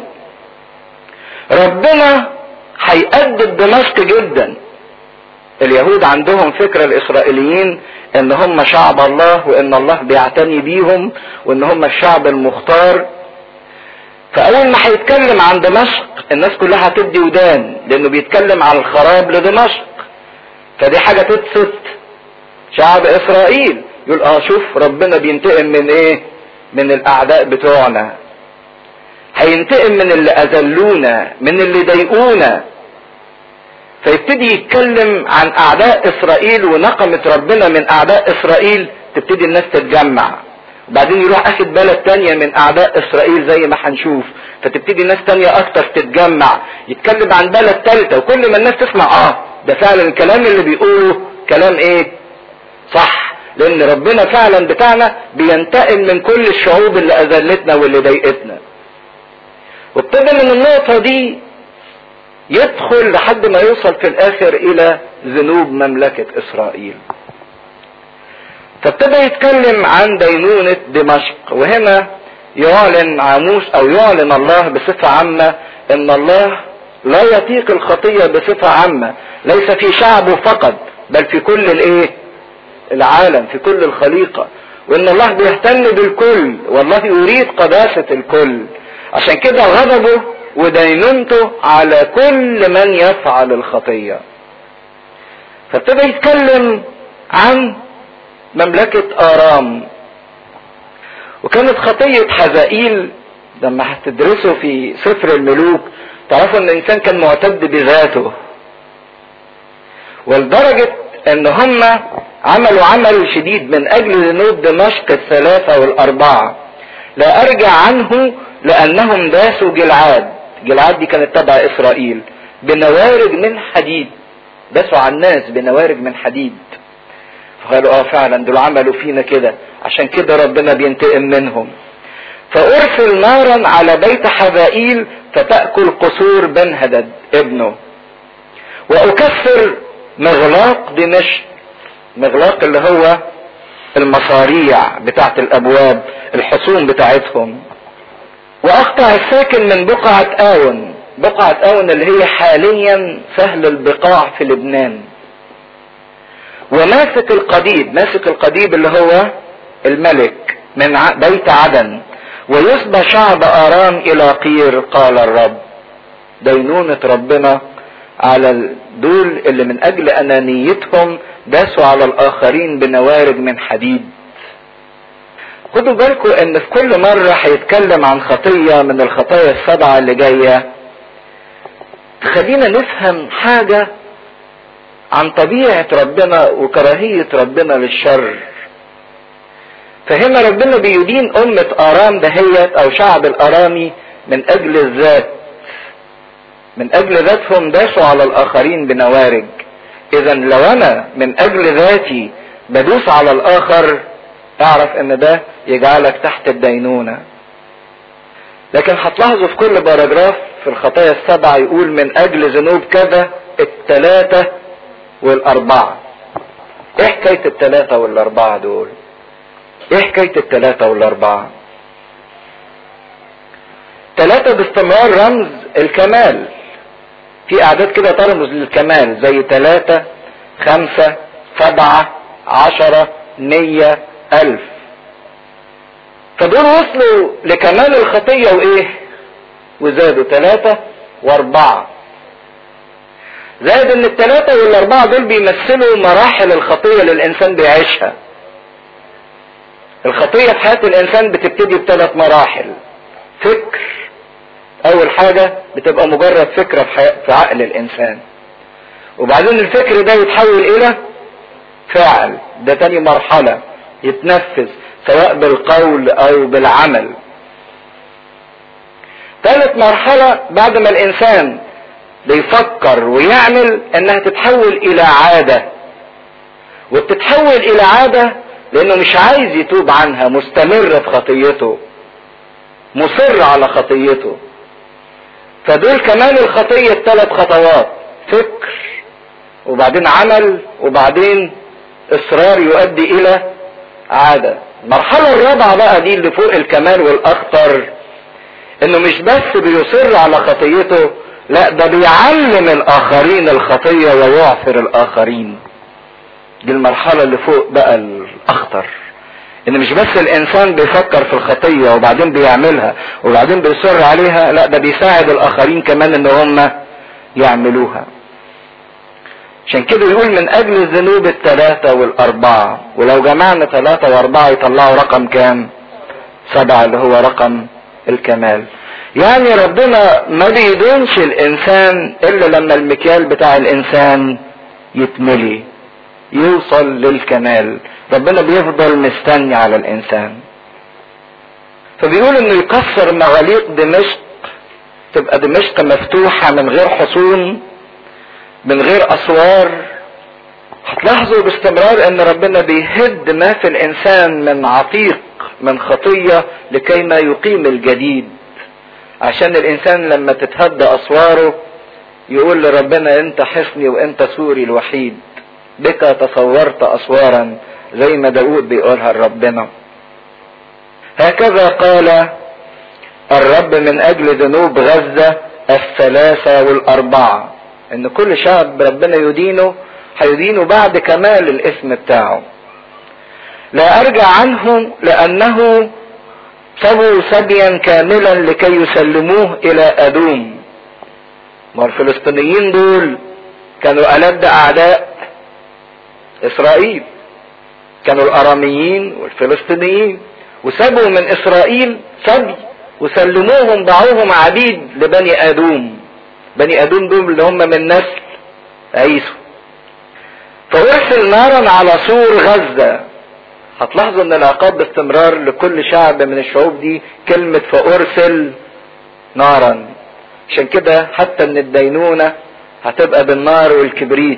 ربنا هيأدب دمشق جدا اليهود عندهم فكرة الاسرائيليين ان هم شعب الله وان الله بيعتني بيهم وان هم الشعب المختار فاول ما هيتكلم عن دمشق الناس كلها هتدي ودان لانه بيتكلم عن الخراب لدمشق فدي حاجة تبسط شعب اسرائيل يقول اه شوف ربنا بينتقم من ايه من الاعداء بتوعنا هينتقم من اللي اذلونا من اللي ضايقونا فيبتدي يتكلم عن اعداء اسرائيل ونقمة ربنا من اعداء اسرائيل تبتدي الناس تتجمع وبعدين يروح اخد بلد تانية من اعداء اسرائيل زي ما هنشوف فتبتدي ناس تانية اكتر تتجمع يتكلم عن بلد تالتة وكل ما الناس تسمع اه ده فعلا الكلام اللي بيقوله كلام ايه صح لان ربنا فعلا بتاعنا بينتقم من كل الشعوب اللي اذلتنا واللي ضايقتنا وابتدى من النقطة دي يدخل لحد ما يوصل في الاخر الى ذنوب مملكة اسرائيل فابتدى يتكلم عن دينونة دمشق وهنا يعلن عاموس او يعلن الله بصفة عامة ان الله لا يطيق الخطية بصفة عامة ليس في شعبه فقط بل في كل الايه العالم في كل الخليقة وان الله بيهتم بالكل والله يريد قداسة الكل عشان كده غضبه ودينونته على كل من يفعل الخطية فابتدى يتكلم عن مملكة آرام وكانت خطية حزائيل لما هتدرسوا في سفر الملوك تعرفوا ان الانسان كان معتد بذاته ولدرجة ان هم عملوا عمل شديد من اجل ذنوب دمشق الثلاثة والاربعة لا ارجع عنه لانهم داسوا جلعاد جلعاد دي كانت تبع اسرائيل بنوارج من حديد داسوا على الناس بنوارج من حديد فقالوا اه فعلا دول عملوا فينا كده عشان كده ربنا بينتقم منهم فارسل نارا على بيت حبائيل فتأكل قصور بنهدد ابنه واكسر مغلاق دمشق مغلاق اللي هو المصاريع بتاعت الابواب الحصون بتاعتهم واقطع الساكن من بقعة اون بقعة اون اللي هي حاليا سهل البقاع في لبنان وماسك القديد ماسك القديد اللي هو الملك من بيت عدن ويصبى شعب ارام الى قير قال الرب دينونة ربنا على دول اللي من اجل انانيتهم داسوا على الاخرين بنوارج من حديد خدوا بالكم ان في كل مرة هيتكلم عن خطية من الخطايا السبعة اللي جاية تخلينا نفهم حاجة عن طبيعة ربنا وكراهية ربنا للشر فهنا ربنا بيدين أمة آرام دهيت أو شعب الأرامي من أجل الذات من أجل ذاتهم داسوا على الآخرين بنوارج إذا لو أنا من أجل ذاتي بدوس على الآخر اعرف إن ده يجعلك تحت الدينونة لكن هتلاحظوا في كل باراجراف في الخطايا السبعة يقول من أجل ذنوب كذا التلاتة والأربعة إيه حكاية التلاتة والأربعة دول؟ ايه حكاية التلاتة والاربعة تلاتة باستمرار رمز الكمال في اعداد كده ترمز للكمال زي تلاتة خمسة سبعة عشرة مية الف فدول وصلوا لكمال الخطية وايه وزادوا تلاتة واربعة زائد ان الثلاثة والاربعة دول بيمثلوا مراحل الخطية اللي الانسان بيعيشها الخطية في حياة الانسان بتبتدي بثلاث مراحل فكر اول حاجة بتبقى مجرد فكرة في, في عقل الانسان وبعدين الفكر ده يتحول الى فعل ده تاني مرحلة يتنفذ سواء بالقول او بالعمل ثالث مرحلة بعد ما الانسان بيفكر ويعمل انها تتحول الى عادة وتتحول الى عادة لانه مش عايز يتوب عنها مستمر في خطيته مصر على خطيته فدول كمان الخطية ثلاث خطوات فكر وبعدين عمل وبعدين اصرار يؤدي الى عادة المرحلة الرابعة بقى دي اللي فوق الكمال والاخطر انه مش بس بيصر على خطيته لا ده بيعلم الاخرين الخطية ويعثر الاخرين دي المرحلة اللي فوق بقى الاخطر ان مش بس الانسان بيفكر في الخطية وبعدين بيعملها وبعدين بيصر عليها لا ده بيساعد الاخرين كمان ان هم يعملوها عشان كده يقول من اجل الذنوب الثلاثة والاربعة ولو جمعنا ثلاثة واربعة يطلعوا رقم كام سبعة اللي هو رقم الكمال يعني ربنا ما بيدونش الانسان الا لما المكيال بتاع الانسان يتملي يوصل للكمال ربنا بيفضل مستني على الانسان فبيقول انه يكسر مغاليق دمشق تبقى دمشق مفتوحة من غير حصون من غير اسوار هتلاحظوا باستمرار ان ربنا بيهد ما في الانسان من عتيق من خطية لكي ما يقيم الجديد عشان الانسان لما تتهد اسواره يقول لربنا انت حصني وانت سوري الوحيد بك تصورت اسوارا زي ما داود بيقولها لربنا هكذا قال الرب من اجل ذنوب غزة الثلاثة والاربعة ان كل شعب ربنا يدينه هيدينه بعد كمال الاسم بتاعه لا ارجع عنهم لانه سبوا سبيا كاملا لكي يسلموه الى ادوم ما الفلسطينيين دول كانوا ألد أعداء إسرائيل كانوا الأراميين والفلسطينيين وسبوا من إسرائيل سبي وسلموهم باعوهم عبيد لبني أدوم بني أدوم دول اللي هم من نسل عيسو فأرسل نارا على سور غزة هتلاحظوا ان العقاب باستمرار لكل شعب من الشعوب دي كلمة فأرسل نارا عشان كده حتى ان الدينونة هتبقى بالنار والكبريت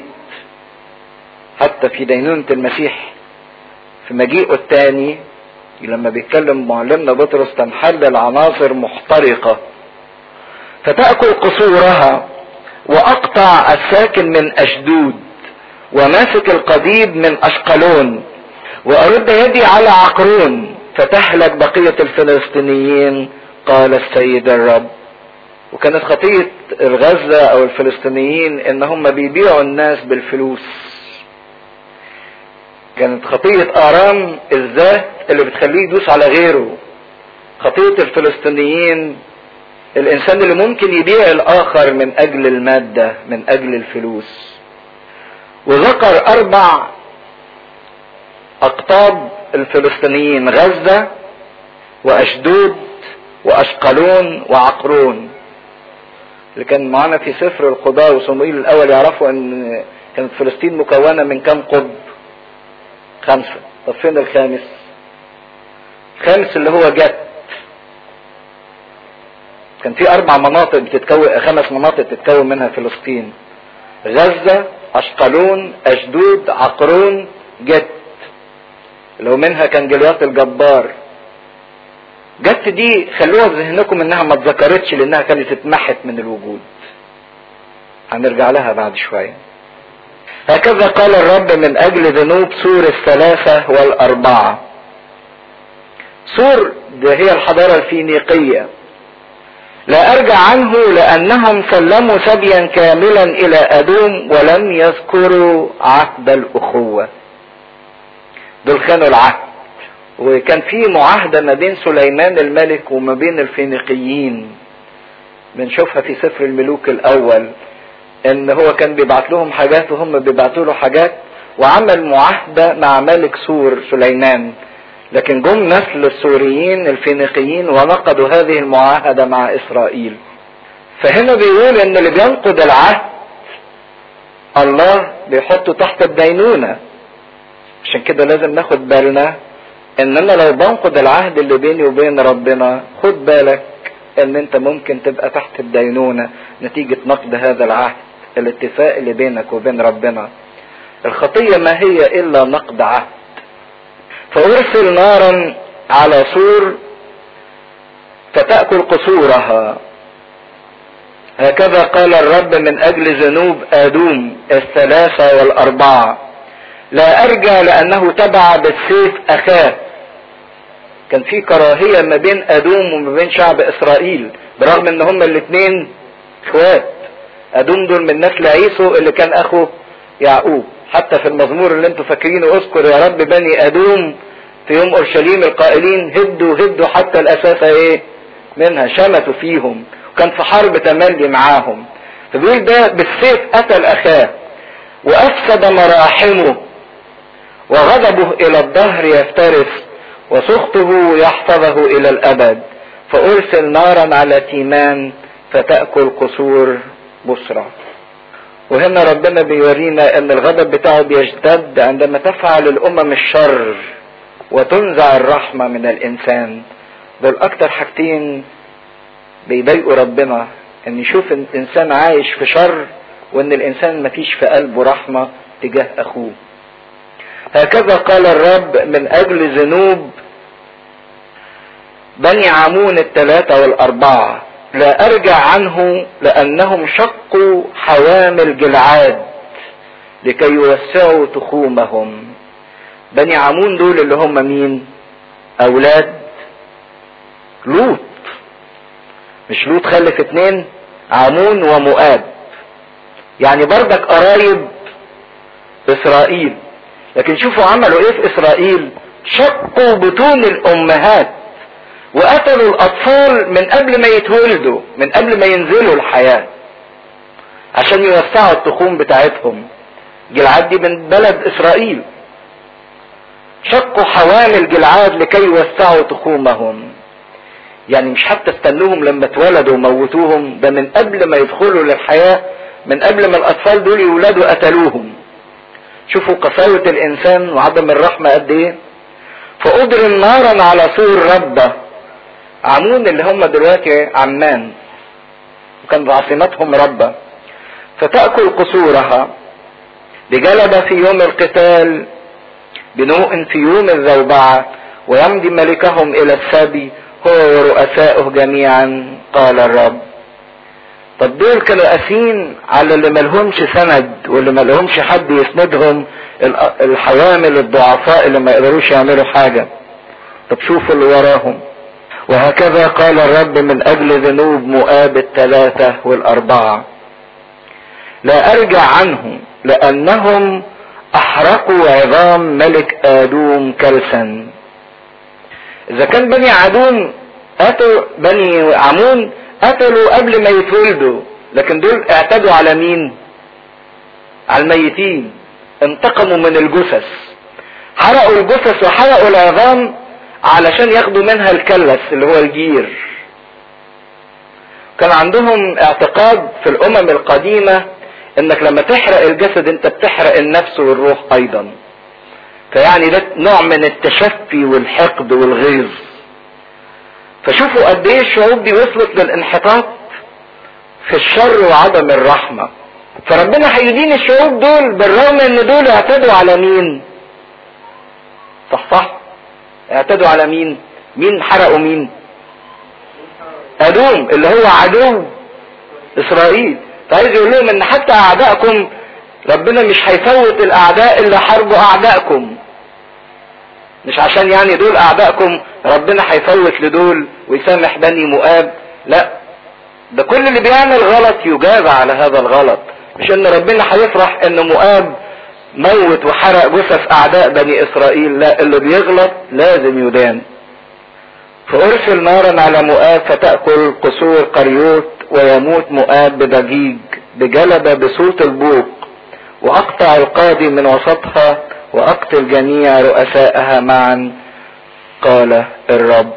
حتى في دينونة المسيح في مجيئه الثاني لما بيتكلم معلمنا بطرس تنحل العناصر محترقة فتأكل قصورها وأقطع الساكن من أشدود وماسك القضيب من أشقلون وأرد يدي على عقرون فتهلك بقية الفلسطينيين قال السيد الرب وكانت خطية الغزة او الفلسطينيين ان هم بيبيعوا الناس بالفلوس كانت خطية ارام الذات اللي بتخليه يدوس على غيره خطية الفلسطينيين الانسان اللي ممكن يبيع الاخر من اجل المادة من اجل الفلوس وذكر اربع اقطاب الفلسطينيين غزة واشدود واشقلون وعقرون اللي كان معانا في سفر القضاء وصموئيل الاول يعرفوا ان كانت فلسطين مكونه من كام قطب خمسه طب فين الخامس الخامس اللي هو جت كان في اربع مناطق بتتكون خمس مناطق بتتكون منها فلسطين غزه اشقلون اشدود عقرون جت اللي هو منها كان جليات الجبار جت دي خلوها في ذهنكم انها ما اتذكرتش لانها كانت اتمحت من الوجود هنرجع لها بعد شوية هكذا قال الرب من اجل ذنوب سور الثلاثة والاربعة سور ده هي الحضارة الفينيقية لا ارجع عنه لانهم سلموا سبيا كاملا الى ادوم ولم يذكروا عهد الاخوة دول كانوا العهد وكان في معاهدة ما بين سليمان الملك وما بين الفينيقيين بنشوفها في سفر الملوك الأول ان هو كان بيبعت لهم حاجات وهم بيبعتوا له حاجات وعمل معاهدة مع ملك سور سليمان لكن جم نسل السوريين الفينيقيين ونقضوا هذه المعاهدة مع اسرائيل فهنا بيقول ان اللي بينقض العهد الله بيحطه تحت الدينونة عشان كده لازم ناخد بالنا ان انا لو بنقض العهد اللي بيني وبين ربنا خد بالك ان انت ممكن تبقى تحت الدينونة نتيجة نقض هذا العهد الاتفاق اللي بينك وبين ربنا الخطية ما هي الا نقض عهد فارسل نارا على سور فتأكل قصورها هكذا قال الرب من اجل ذنوب ادوم الثلاثة والاربعة لا ارجع لانه تبع بالسيف اخاه كان في كراهية ما بين ادوم وما بين شعب اسرائيل برغم ان هما الاثنين اخوات ادوم دول من نسل عيسو اللي كان اخو يعقوب حتى في المزمور اللي انتوا فاكرينه اذكر يا رب بني ادوم في يوم اورشليم القائلين هدوا هدوا حتى الاساس ايه منها شمتوا فيهم وكان في حرب تملي معاهم فبيقول ده بالسيف قتل اخاه وافسد مراحمه وغضبه الى الدهر يفترس وسخطه يحفظه الى الابد فارسل نارا على تيمان فتاكل قصور بصرى وهنا ربنا بيورينا ان الغضب بتاعه بيشتد عندما تفعل الامم الشر وتنزع الرحمة من الانسان دول اكتر حاجتين بيضايقوا ربنا ان يشوف الانسان عايش في شر وان الانسان مفيش في قلبه رحمة تجاه اخوه هكذا قال الرب من اجل ذنوب بني عمون الثلاثة والاربعة لا ارجع عنه لانهم شقوا حوامل جلعاد لكي يوسعوا تخومهم بني عمون دول اللي هم مين اولاد لوط مش لوط خلف اتنين عمون ومؤاب يعني بردك قرايب اسرائيل لكن شوفوا عملوا ايه في اسرائيل شقوا بطون الامهات وقتلوا الاطفال من قبل ما يتولدوا من قبل ما ينزلوا الحياة عشان يوسعوا التخوم بتاعتهم جلعاد دي من بلد اسرائيل شقوا حوامل جلعاد لكي يوسعوا تخومهم يعني مش حتى استنوهم لما اتولدوا وموتوهم ده من قبل ما يدخلوا للحياة من قبل ما الاطفال دول يولدوا قتلوهم شوفوا قساوة الانسان وعدم الرحمة قد ايه فاضرم نارا على سور ربه عمون اللي هم دلوقتي عمان وكان عاصمتهم ربة فتأكل قصورها بجلبة في يوم القتال بنوء في يوم الزوبعة ويمضي ملكهم إلى السبي هو ورؤسائه جميعا قال الرب طب دول كانوا قاسين على اللي ملهمش سند واللي ملهمش حد يسندهم الحوامل الضعفاء اللي ما يقدروش يعملوا حاجة طب شوفوا اللي وراهم وهكذا قال الرب من اجل ذنوب مؤاب الثلاثة والاربعة لا ارجع عنه لانهم احرقوا عظام ملك ادوم كلسا اذا كان بني عدوم قتلوا بني عمون قتلوا قبل ما يتولدوا لكن دول اعتدوا على مين على الميتين انتقموا من الجثث حرقوا الجثث وحرقوا العظام علشان ياخدوا منها الكلس اللي هو الجير كان عندهم اعتقاد في الامم القديمة انك لما تحرق الجسد انت بتحرق النفس والروح ايضا فيعني ده نوع من التشفي والحقد والغيظ فشوفوا قد ايه الشعوب دي وصلت للانحطاط في الشر وعدم الرحمة فربنا هيدين الشعوب دول بالرغم ان دول اعتدوا على مين صح صح اعتدوا على مين مين حرقوا مين ادوم اللي هو عدو اسرائيل فعايز يقول لهم ان حتى اعدائكم ربنا مش هيفوت الاعداء اللي حاربوا اعدائكم مش عشان يعني دول اعدائكم ربنا هيفوت لدول ويسامح بني مؤاب لا ده كل اللي بيعمل غلط يجاب على هذا الغلط مش ان ربنا هيفرح ان مؤاب موت وحرق جثث اعداء بني اسرائيل لا اللي بيغلط لازم يدان فارسل نارا على مؤاب فتأكل قصور قريوت ويموت مؤاب بضجيج بجلبة بصوت البوق واقطع القاضي من وسطها واقتل جميع رؤسائها معا قال الرب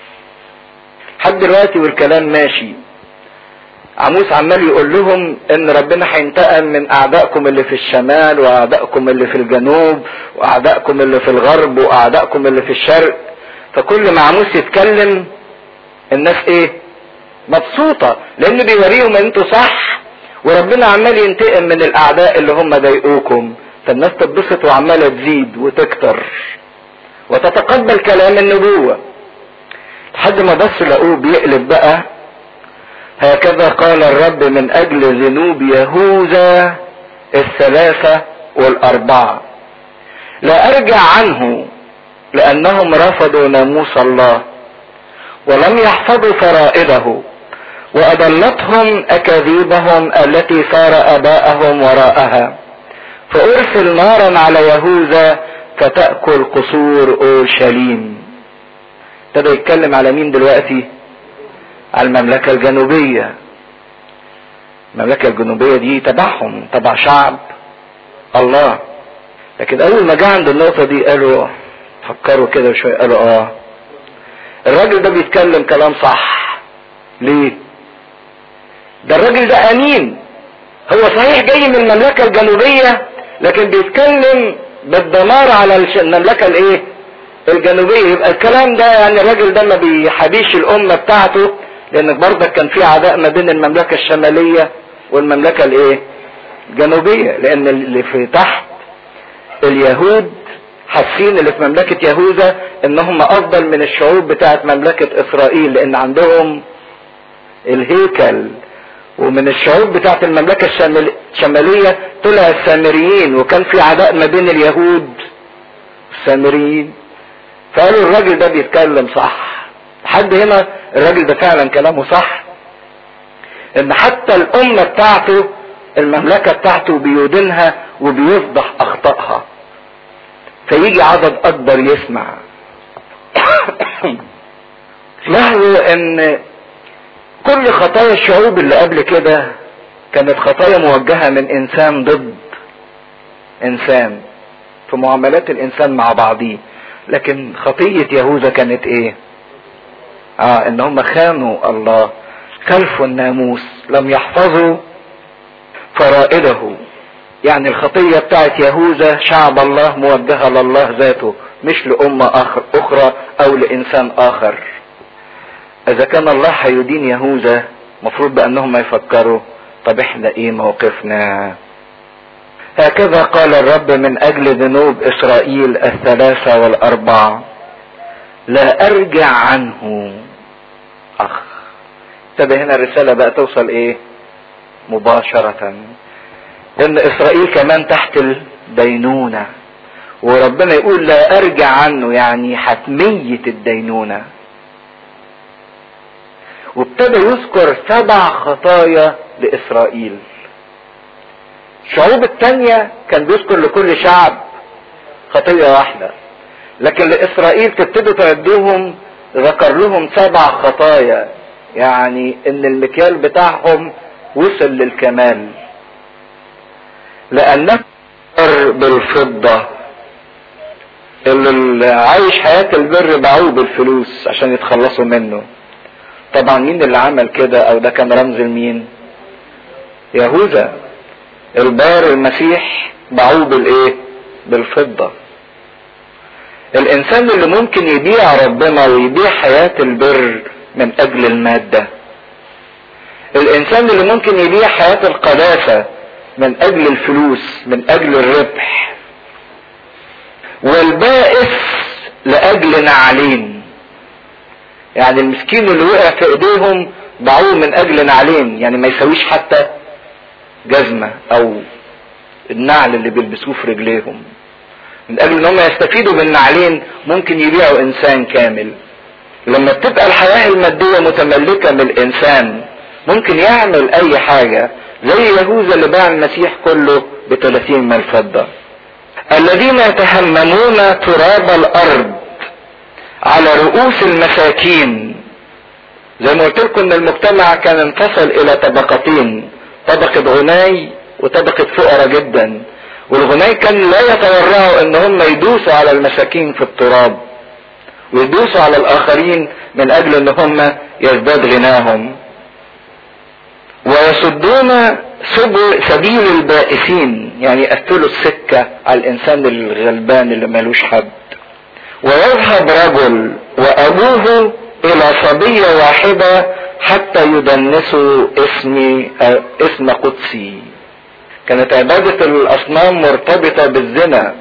لحد دلوقتي والكلام ماشي عموس عمال يقول لهم ان ربنا هينتقم من اعدائكم اللي في الشمال واعدائكم اللي في الجنوب واعدائكم اللي في الغرب واعدائكم اللي في الشرق فكل ما عموس يتكلم الناس ايه مبسوطة لان بيوريهم ان انتوا صح وربنا عمال ينتقم من الاعداء اللي هم ضايقوكم فالناس تتبسط وعمالة تزيد وتكتر وتتقبل كلام النبوة لحد ما بص لقوه بيقلب بقى هكذا قال الرب من اجل ذنوب يهوذا الثلاثة والاربعة لا ارجع عنه لانهم رفضوا ناموس الله ولم يحفظوا فرائضه واضلتهم اكاذيبهم التي سار اباءهم وراءها فارسل نارا على يهوذا فتاكل قصور اورشليم ابتدى يتكلم على مين دلوقتي على المملكة الجنوبية المملكة الجنوبية دي تبعهم تبع شعب الله لكن اول ما جه عند النقطة دي قالوا فكروا كده شوية قالوا اه الراجل ده بيتكلم كلام صح ليه ده الراجل ده امين هو صحيح جاي من المملكة الجنوبية لكن بيتكلم بالدمار على المملكة الايه الجنوبية يبقى الكلام ده يعني الراجل ده ما بيحبيش الامة بتاعته لان برضك كان في عداء ما بين المملكة الشمالية والمملكة الايه الجنوبية لان اللي في تحت اليهود حاسين اللي في مملكة يهوذا ان هم افضل من الشعوب بتاعت مملكة اسرائيل لان عندهم الهيكل ومن الشعوب بتاعت المملكة الشمالية طلع السامريين وكان في عداء ما بين اليهود والسامريين فقالوا الراجل ده بيتكلم صح لحد هنا الراجل ده فعلا كلامه صح ان حتى الامة بتاعته المملكة بتاعته بيدينها وبيفضح اخطائها فيجي عدد اكبر يسمع لاحظوا ان كل خطايا الشعوب اللي قبل كده كانت خطايا موجهة من انسان ضد انسان في معاملات الانسان مع بعضيه لكن خطية يهوذا كانت ايه اه ان هم خانوا الله خلفوا الناموس لم يحفظوا فرائده يعني الخطية بتاعت يهوذا شعب الله موجهة لله ذاته مش لأمة آخر أخرى أو لإنسان آخر إذا كان الله هيدين يهوذا مفروض بأنهم يفكروا طب احنا ايه موقفنا هكذا قال الرب من أجل ذنوب إسرائيل الثلاثة والأربعة لا أرجع عنه أخ ابتدى هنا الرسالة بقى توصل إيه مباشرة ان اسرائيل كمان تحت الدينونة وربنا يقول لا ارجع عنه يعني حتمية الدينونة وابتدى يذكر سبع خطايا لاسرائيل الشعوب التانية كان بيذكر لكل شعب خطية واحدة لكن لاسرائيل تبتدوا تعدوهم ذكر لهم سبع خطايا يعني ان المكيال بتاعهم وصل للكمال لأنه بالفضة اللي عايش حياة البر باعوه بالفلوس عشان يتخلصوا منه طبعا مين اللي عمل كده او ده كان رمز لمين يهوذا البار المسيح باعوه بالايه بالفضة الانسان اللي ممكن يبيع ربنا ويبيع حياة البر من اجل المادة الانسان اللي ممكن يبيع حياة القداسة من اجل الفلوس من اجل الربح والبائس لاجل نعلين يعني المسكين اللي وقع في ايديهم باعوه من اجل نعلين يعني ما يسويش حتى جزمة او النعل اللي بيلبسوه في رجليهم من اجل ان هم يستفيدوا بالنعلين ممكن يبيعوا انسان كامل لما بتبقى الحياة المادية متملكة من الانسان ممكن يعمل اي حاجة زي يهوذا اللي باع المسيح كله ب 30 من الفضة الذين يتهممون تراب الارض على رؤوس المساكين زي ما قلت لكم ان المجتمع كان انفصل الى طبقتين طبقة غناي وطبقة فقراء جدا والغناي كان لا يتورعوا ان هم يدوسوا على المساكين في التراب ويدوسوا على الاخرين من اجل ان هم يزداد غناهم ويصدون سبل سبيل البائسين يعني يقفلوا السكة على الانسان الغلبان اللي ملوش حد ويذهب رجل وابوه الى صبية واحدة حتى يدنسوا اسمي اسم قدسي كانت عبادة الاصنام مرتبطة بالزنا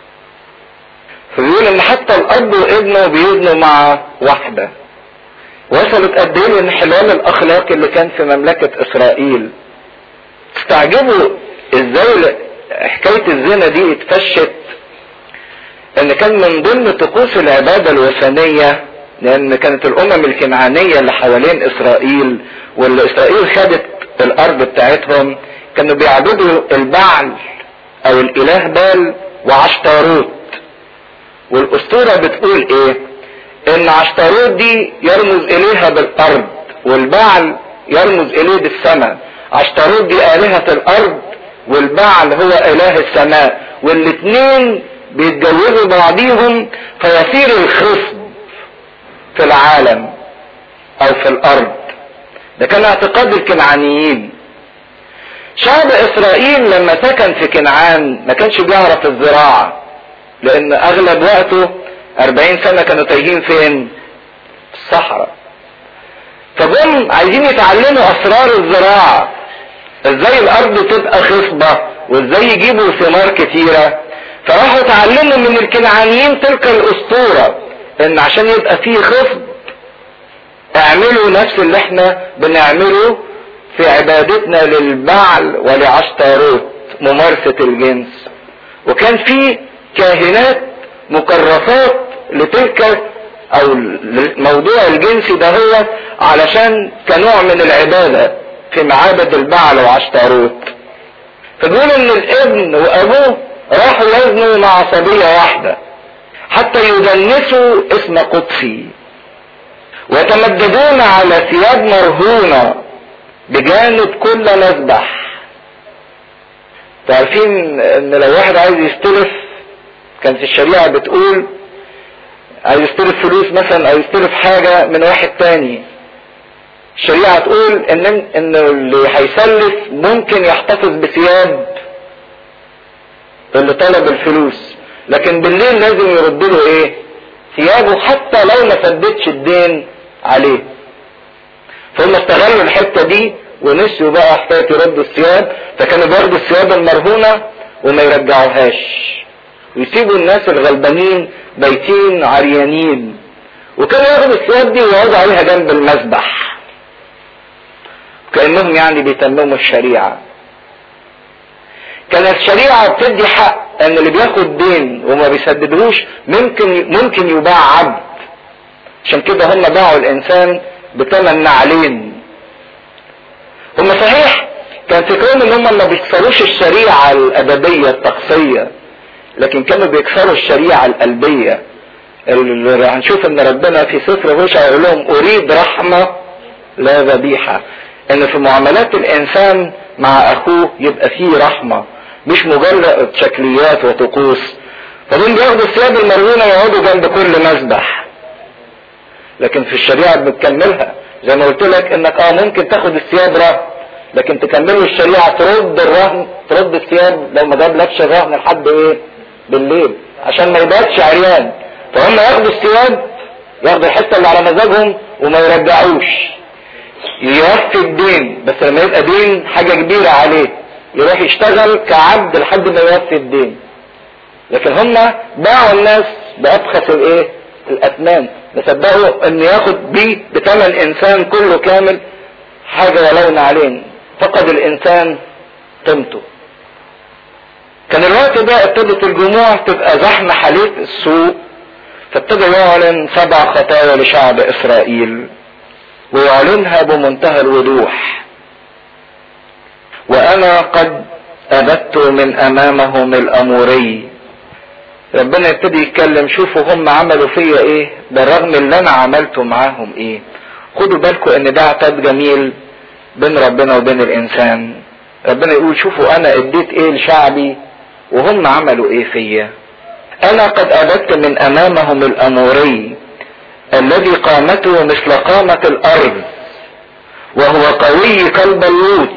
فبيقول ان حتى الاب وابنه بيزنوا مع واحدة وصلت قد ايه الانحلال الاخلاقي اللي كان في مملكة اسرائيل استعجبوا ازاي حكاية الزنا دي اتفشت ان كان من ضمن طقوس العبادة الوثنية لان كانت الامم الكنعانية اللي حوالين اسرائيل واللي اسرائيل خدت الارض بتاعتهم كانوا بيعبدوا البعل او الاله بال وعشتاروت والاسطورة بتقول ايه ان عشتاروت دي يرمز اليها بالارض والبعل يرمز اليه بالسماء عشتاروت دي الهة الارض والبعل هو اله السماء والاتنين بيتجوزوا بعضيهم فيصير الخصب في العالم او في الارض ده كان اعتقاد الكنعانيين شعب اسرائيل لما سكن في كنعان ما كانش بيعرف الزراعة لان اغلب وقته اربعين سنة كانوا تايهين فين في الصحراء فجم عايزين يتعلموا اسرار الزراعة ازاي الارض تبقى خصبة وازاي يجيبوا ثمار كتيرة فراحوا اتعلموا من الكنعانيين تلك الاسطورة ان عشان يبقى فيه خصب اعملوا نفس اللي احنا بنعمله في عبادتنا للبعل ولعشتاروت ممارسة الجنس وكان في كاهنات مكرسات لتلك او الموضوع الجنسي ده هو علشان كنوع من العبادة في معابد البعل وعشتاروت فبيقول ان الابن وابوه راحوا يزنوا مع صبية واحدة حتى يدنسوا اسم قدسي ويتمددون على ثياب مرهونة بجانب كل مذبح تعرفين ان لو واحد عايز يستلف كانت الشريعة بتقول عايز يستلف فلوس مثلا او يستلف حاجة من واحد تاني الشريعة تقول ان ان اللي هيسلف ممكن يحتفظ بثياب اللي طلب الفلوس لكن بالليل لازم يرد له ايه ثيابه حتى لو ما سددش الدين عليه فهم استغلوا الحتة دي ونسيوا بقى حكاية يردوا الثياب فكانوا بياخدوا الثياب المرهونة وما يرجعوهاش ويسيبوا الناس الغلبانين بيتين عريانين وكانوا ياخدوا الثياب دي ويقعدوا عليها جنب المذبح كأنهم يعني بيتمموا الشريعة كانت الشريعة بتدي حق ان اللي بياخد دين وما بيسددهوش ممكن ممكن يباع عبد عشان كده هم باعوا الانسان بثمن نعلين هم صحيح كان فكرهم ان هم ما بيكسروش الشريعة الادبية الطقسية لكن كانوا بيكسروا الشريعة القلبية اللي هنشوف ان ربنا في سفر هوشع يقول لهم اريد رحمة لا ذبيحة ان في معاملات الانسان مع اخوه يبقى فيه رحمة مش مجرد شكليات وطقوس فدول بياخدوا الثياب المرهونة يقعدوا جنب كل مذبح لكن في الشريعة بتكملها زي ما قلت لك انك اه ممكن تاخد الثياب رهن لكن تكملوا الشريعة ترد الرهن ترد الثياب لو ما جابلكش الرهن لحد ايه بالليل عشان ما يباتش عريان فهم ياخدوا الثياب ياخدوا الحتة اللي على مزاجهم وما يرجعوش يوفي الدين بس لما يبقى دين حاجة كبيرة عليه يروح يشتغل كعبد لحد ما يوفي الدين لكن هم باعوا الناس بأبخس الايه الاثمان نصدقوا ان ياخد بيه بثمن انسان كله كامل حاجة ولو نعلين فقد الانسان قيمته كان الوقت ده ابتدت الجموع تبقى زحمة حليف السوق فابتدى يعلن سبع خطايا لشعب اسرائيل ويعلنها بمنتهى الوضوح وانا قد ابت من امامهم الاموري ربنا يبتدي يتكلم شوفوا هم عملوا فيا ايه بالرغم اللي انا عملته معاهم ايه خدوا بالكم ان ده عتاب جميل بين ربنا وبين الانسان ربنا يقول شوفوا انا اديت ايه لشعبي وهم عملوا ايه فيا انا قد ابدت من امامهم الاموري الذي قامته مثل قامة الارض وهو قوي كالبلوط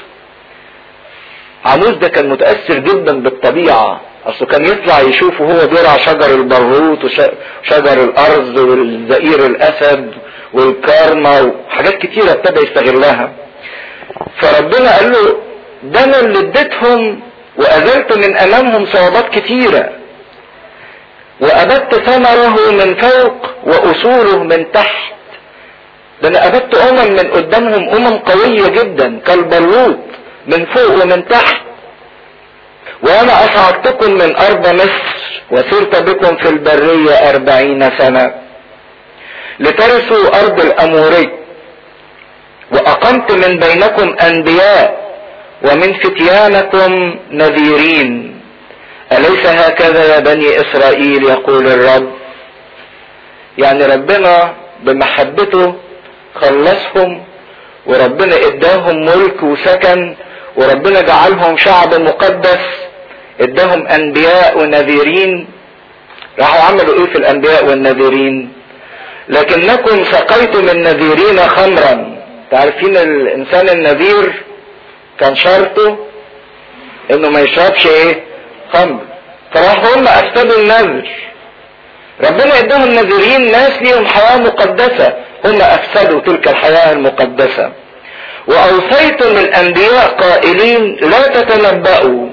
عموس ده كان متأثر جدا بالطبيعة اصله كان يطلع يشوف وهو بيرعى شجر البرغوث وشجر الارز والزئير الاسد والكارما وحاجات كتيرة ابتدى يستغلها فربنا قال له ده انا اللي اديتهم وازلت من امامهم صعوبات كتيرة وابدت ثمره من فوق واصوله من تحت ده انا ابدت امم من قدامهم امم قوية جدا كالبلوط من فوق ومن تحت وانا اصعدتكم من ارض مصر وسرت بكم في البرية اربعين سنة لترثوا ارض الاموري واقمت من بينكم انبياء ومن فتيانكم نذيرين اليس هكذا يا بني اسرائيل يقول الرب يعني ربنا بمحبته خلصهم وربنا اداهم ملك وسكن وربنا جعلهم شعب مقدس اداهم انبياء ونذيرين راحوا عملوا ايه في الانبياء والنذيرين لكنكم سقيتم النذيرين خمرا تعرفين الانسان النذير كان شرطه انه ما يشربش ايه خمر فراحوا هم افسدوا النذر ربنا اداهم النذيرين ناس ليهم حياة مقدسة هم افسدوا تلك الحياة المقدسة واوصيتم الانبياء قائلين لا تتنبأوا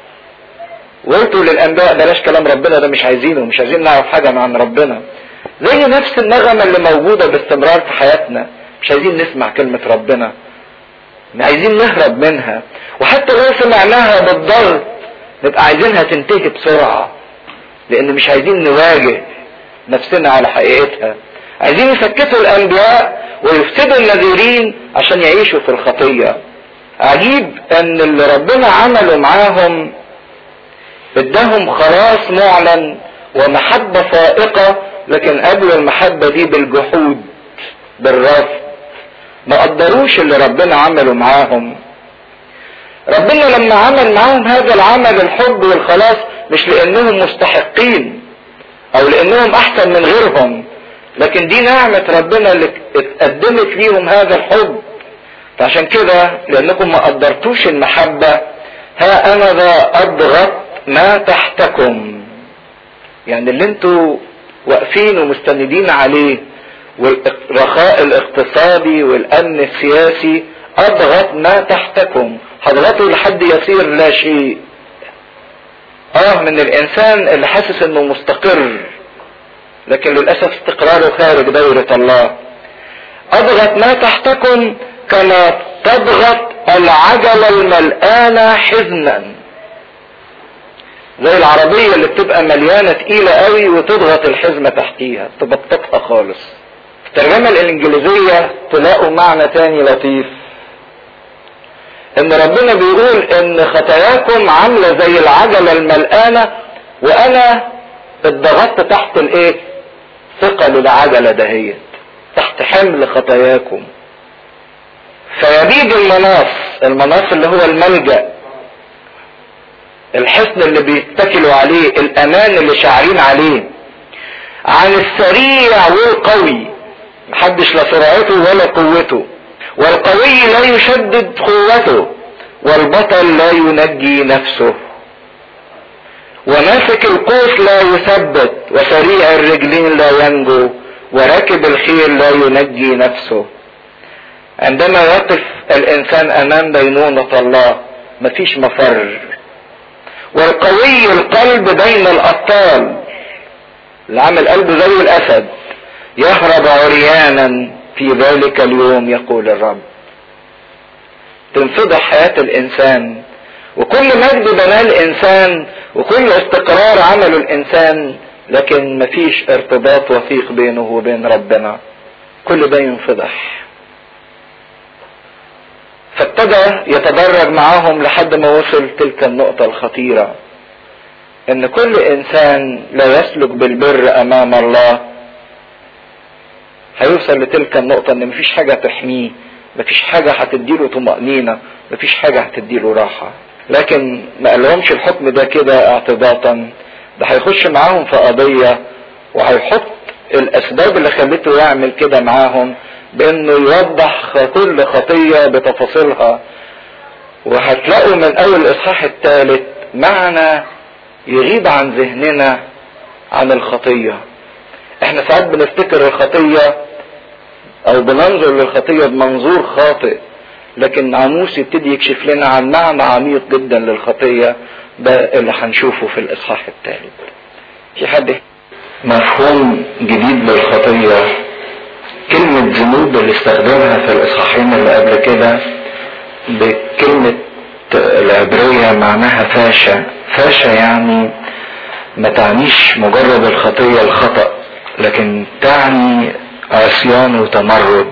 وقلتوا للانبياء بلاش كلام ربنا ده مش عايزينه مش عايزين نعرف حاجة عن ربنا زي نفس النغمة اللي موجودة باستمرار في حياتنا مش عايزين نسمع كلمة ربنا عايزين نهرب منها وحتى لو سمعناها بالضغط نبقى عايزينها تنتهي بسرعة لان مش عايزين نواجه نفسنا على حقيقتها عايزين يسكتوا الانبياء ويفسدوا النذيرين عشان يعيشوا في الخطية عجيب ان اللي ربنا عمله معاهم اداهم خلاص معلن ومحبة فائقة لكن قبل المحبة دي بالجحود بالرفض ما قدروش اللي ربنا عمله معاهم ربنا لما عمل معاهم هذا العمل الحب والخلاص مش لانهم مستحقين او لانهم احسن من غيرهم لكن دي نعمة ربنا اللي اتقدمت ليهم هذا الحب فعشان كده لانكم ما قدرتوش المحبة ها انا ذا اضغط ما تحتكم يعني اللي انتوا واقفين ومستندين عليه والرخاء الاقتصادي والامن السياسي اضغط ما تحتكم هضغطه لحد يصير لا شيء اه من الانسان اللي حاسس انه مستقر لكن للاسف استقراره خارج دورة الله اضغط ما تحتكم كما تضغط العجلة الملقانة حزنا زي العربية اللي بتبقى مليانة تقيلة قوي وتضغط الحزمة تحتيها تبططها خالص في الترجمة الانجليزية تلاقوا معنى تاني لطيف ان ربنا بيقول ان خطاياكم عاملة زي العجلة الملقانة وانا اتضغطت تحت الايه ثقل العجلة دهيت تحت حمل خطاياكم فيبيد المناص المناص اللي هو الملجأ الحصن اللي بيتكلوا عليه الامان اللي شاعرين عليه عن السريع والقوي محدش لا سرعته ولا قوته والقوي لا يشدد قوته والبطل لا ينجي نفسه وماسك القوس لا يثبت وسريع الرجلين لا ينجو وراكب الخيل لا ينجي نفسه عندما يقف الانسان امام بينونة الله مفيش مفر والقوي القلب بين الابطال اللي عامل قلبه زي الاسد يهرب عريانا في ذلك اليوم يقول الرب تنفضح حياة الانسان وكل مجد بناه الانسان وكل استقرار عمله الانسان لكن مفيش ارتباط وثيق بينه وبين ربنا كل ده ينفضح فابتدى يتدرج معاهم لحد ما وصل تلك النقطة الخطيرة ان كل انسان لا يسلك بالبر امام الله هيوصل لتلك النقطة ان مفيش حاجة تحميه مفيش حاجة هتديله طمأنينة مفيش حاجة هتديله راحة لكن ما قالهمش الحكم ده كده اعتباطا ده هيخش معاهم في قضية وهيحط الاسباب اللي خلته يعمل كده معاهم بانه يوضح كل خطية بتفاصيلها وهتلاقوا من اول الاصحاح الثالث معنى يغيب عن ذهننا عن الخطية احنا ساعات بنفتكر الخطية او بننظر للخطية بمنظور خاطئ لكن عاموس يبتدي يكشف لنا عن معنى عميق جدا للخطية ده اللي هنشوفه في الاصحاح الثالث في حد مفهوم جديد للخطية كلمة ذنوب اللي استخدمها في الإصحاحين اللي قبل كده بكلمة العبرية معناها فاشة فاشة يعني ما تعنيش مجرد الخطية الخطأ لكن تعني عصيان وتمرد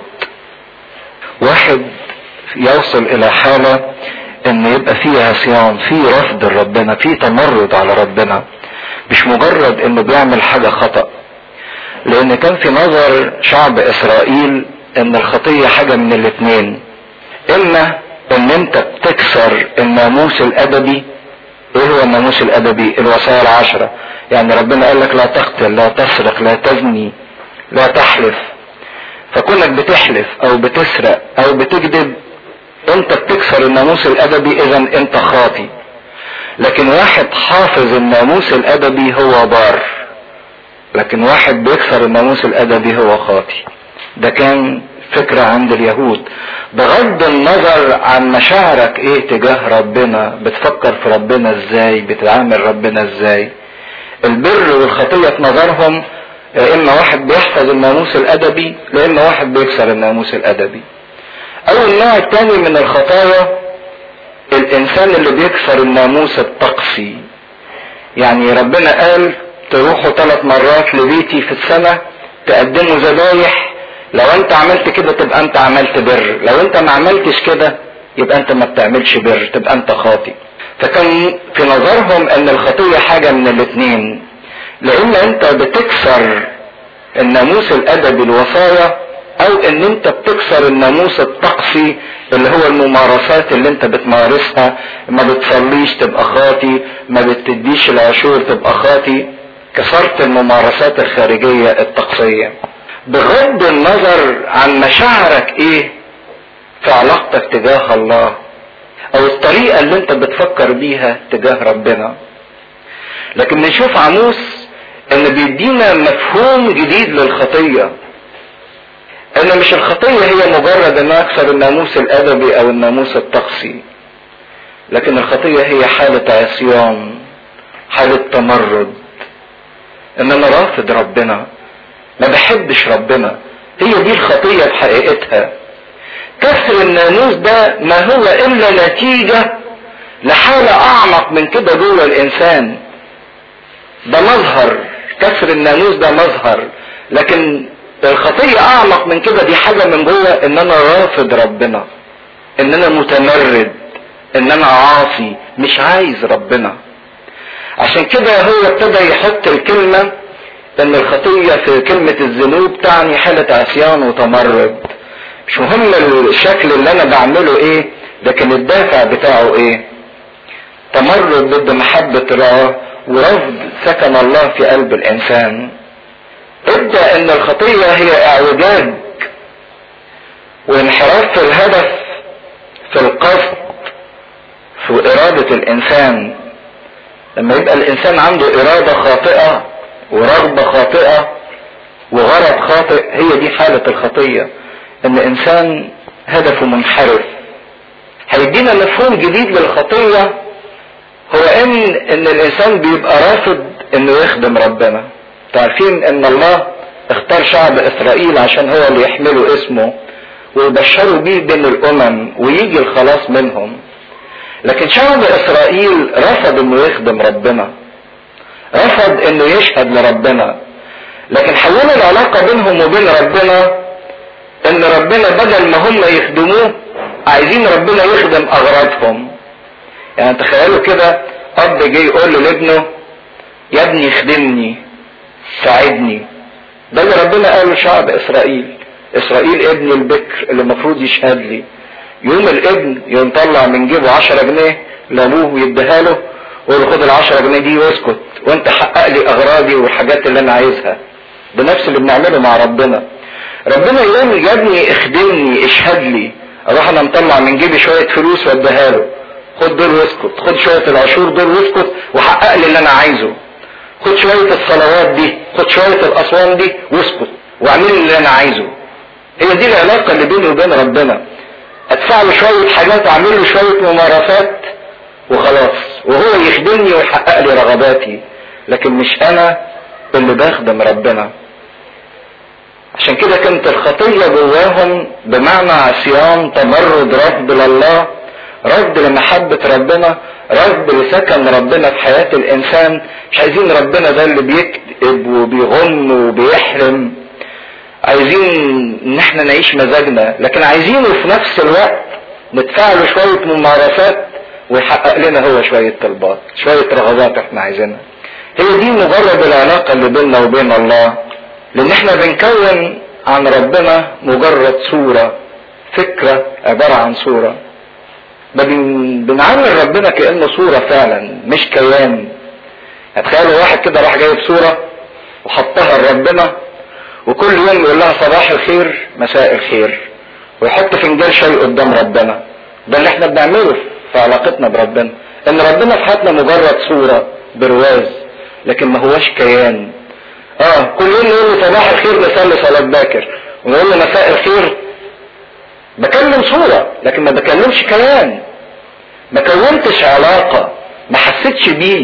واحد يوصل إلى حالة إن يبقى فيه عصيان فيه رفض لربنا فيه تمرد على ربنا مش مجرد انه بيعمل حاجة خطأ لان كان في نظر شعب اسرائيل ان الخطية حاجة من الاتنين اما ان انت بتكسر الناموس الادبي ايه هو الناموس الادبي الوصايا العشرة يعني ربنا قال لك لا تقتل لا تسرق لا تزني لا تحلف فكونك بتحلف او بتسرق او بتكذب انت بتكسر الناموس الادبي اذا انت خاطي لكن واحد حافظ الناموس الادبي هو بار لكن واحد بيكسر الناموس الادبي هو خاطي ده كان فكرة عند اليهود بغض النظر عن مشاعرك ايه تجاه ربنا بتفكر في ربنا ازاي بتعامل ربنا ازاي البر والخطية في نظرهم يا اما واحد بيحفظ الناموس الادبي يا اما واحد بيكسر الناموس الادبي او النوع الثاني من الخطايا الانسان اللي بيكسر الناموس الطقسي يعني ربنا قال تروحوا ثلاث مرات لبيتي في السنة تقدموا ذبايح لو انت عملت كده تبقى انت عملت بر لو انت ما عملتش كده يبقى انت ما بتعملش بر تبقى انت خاطي فكان في نظرهم ان الخطية حاجة من الاثنين لان انت بتكسر الناموس الادبي الوصايا او ان انت بتكسر الناموس الطقسي اللي هو الممارسات اللي انت بتمارسها ما بتصليش تبقى خاطي ما بتديش العشور تبقى خاطي كسرت الممارسات الخارجية الطقسية بغض النظر عن مشاعرك ايه في علاقتك تجاه الله او الطريقة اللي انت بتفكر بيها تجاه ربنا لكن نشوف عموس ان بيدينا مفهوم جديد للخطيه ان مش الخطية هي مجرد ان اكسر الناموس الادبي او الناموس الطقسي لكن الخطية هي حالة عصيان حالة تمرد ان انا رافض ربنا ما بحبش ربنا هي دي الخطية بحقيقتها كسر الناموس ده ما هو الا نتيجة لحالة اعمق من كده جوه الانسان ده مظهر كسر الناموس ده مظهر لكن الخطية اعمق من كده دي حاجة من جوه ان انا رافض ربنا ان انا متمرد ان انا عاصي مش عايز ربنا عشان كده هو ابتدى يحط الكلمة ان الخطية في كلمة الذنوب تعني حالة عصيان وتمرد مش مهم الشكل اللي انا بعمله ايه لكن الدافع بتاعه ايه تمرد ضد محبة الله ورفض سكن الله في قلب الانسان ابدا ان الخطيه هي اعوجاج وانحراف في الهدف في القصد في اراده الانسان لما يبقى الانسان عنده اراده خاطئه ورغبه خاطئه وغرض خاطئ هي دي حاله الخطيه ان انسان هدفه منحرف هيدينا مفهوم جديد للخطيه هو ان ان الانسان بيبقى رافض انه يخدم ربنا تعرفين ان الله اختار شعب اسرائيل عشان هو اللي يحملوا اسمه ويبشروا بيه بين الامم ويجي الخلاص منهم لكن شعب اسرائيل رفض انه يخدم ربنا رفض انه يشهد لربنا لكن حولوا العلاقة بينهم وبين ربنا ان ربنا بدل ما هم يخدموه عايزين ربنا يخدم اغراضهم يعني تخيلوا كده اب جه يقول لابنه يا ابني خدمني ساعدني ده اللي ربنا قاله لشعب اسرائيل اسرائيل ابن البكر اللي المفروض يشهد لي يوم الابن يوم طلع من جيبه 10 جنيه لابوه ويديها له ويقول خد ال 10 جنيه دي واسكت وانت حقق لي اغراضي والحاجات اللي انا عايزها ده نفس اللي بنعمله مع ربنا ربنا يقول يا ابني اخدمني اشهد لي اروح انا مطلع من جيبي شويه فلوس واديها له خد دول واسكت خد شويه العشور دول واسكت وحقق لي اللي انا عايزه خد شويه الصلوات دي خد شويه الاصوام دي واسكت واعمل لي اللي انا عايزه هي دي العلاقه اللي بيني وبين ربنا ادفع له شويه حاجات اعمل له شويه ممارسات وخلاص وهو يخدمني ويحقق لي رغباتي لكن مش انا اللي بخدم ربنا عشان كده كانت الخطية جواهم بمعنى عصيان تمرد رفض لله رفض لمحبة ربنا رفض لسكن ربنا في حياة الإنسان مش عايزين ربنا ده اللي بيكتب وبيغن وبيحرم عايزين ان احنا نعيش مزاجنا لكن عايزينه في نفس الوقت ندفع له شوية ممارسات ويحقق لنا هو شوية طلبات شوية رغبات احنا عايزينها هي دي مجرد العلاقة اللي بيننا وبين الله لان احنا بنكون عن ربنا مجرد صورة فكرة عبارة عن صورة بن... بنعامل ربنا كأنه صورة فعلا مش كيان هتخيلوا واحد كده راح جايب صورة وحطها لربنا وكل يوم يقول لها صباح الخير مساء الخير ويحط فنجان شاي قدام ربنا ده اللي احنا بنعمله في علاقتنا بربنا ان ربنا في حياتنا مجرد صورة برواز لكن ما هوش كيان اه كل يوم نقول له صباح الخير نصلي صلاة باكر ونقول له مساء الخير بكلم صورة لكن ما بكلمش كيان ما كونتش علاقة ما حسيتش بيه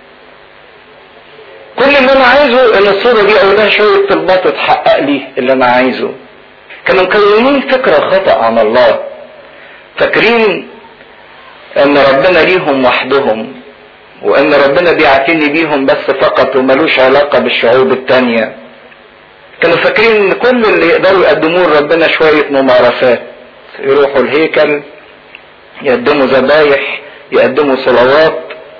كل اللي انا عايزه ان الصورة دي اقول لها شوية طلبات وتحقق لي اللي انا عايزه كانوا مكونين فكرة خطأ عن الله فاكرين ان ربنا ليهم وحدهم وان ربنا بيعتني بيهم بس فقط وملوش علاقة بالشعوب التانية كانوا فاكرين ان كل اللي يقدروا يقدموه لربنا شوية ممارسات يروحوا الهيكل يقدموا ذبايح يقدموا صلوات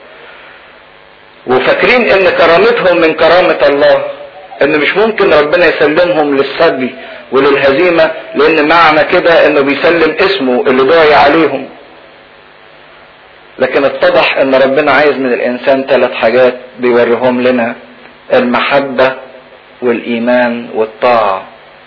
وفاكرين ان كرامتهم من كرامة الله ان مش ممكن ربنا يسلمهم للسبي وللهزيمة لان معنى كده انه بيسلم اسمه اللي ضايع عليهم لكن اتضح ان ربنا عايز من الانسان ثلاث حاجات بيوريهم لنا المحبة والايمان والطاعة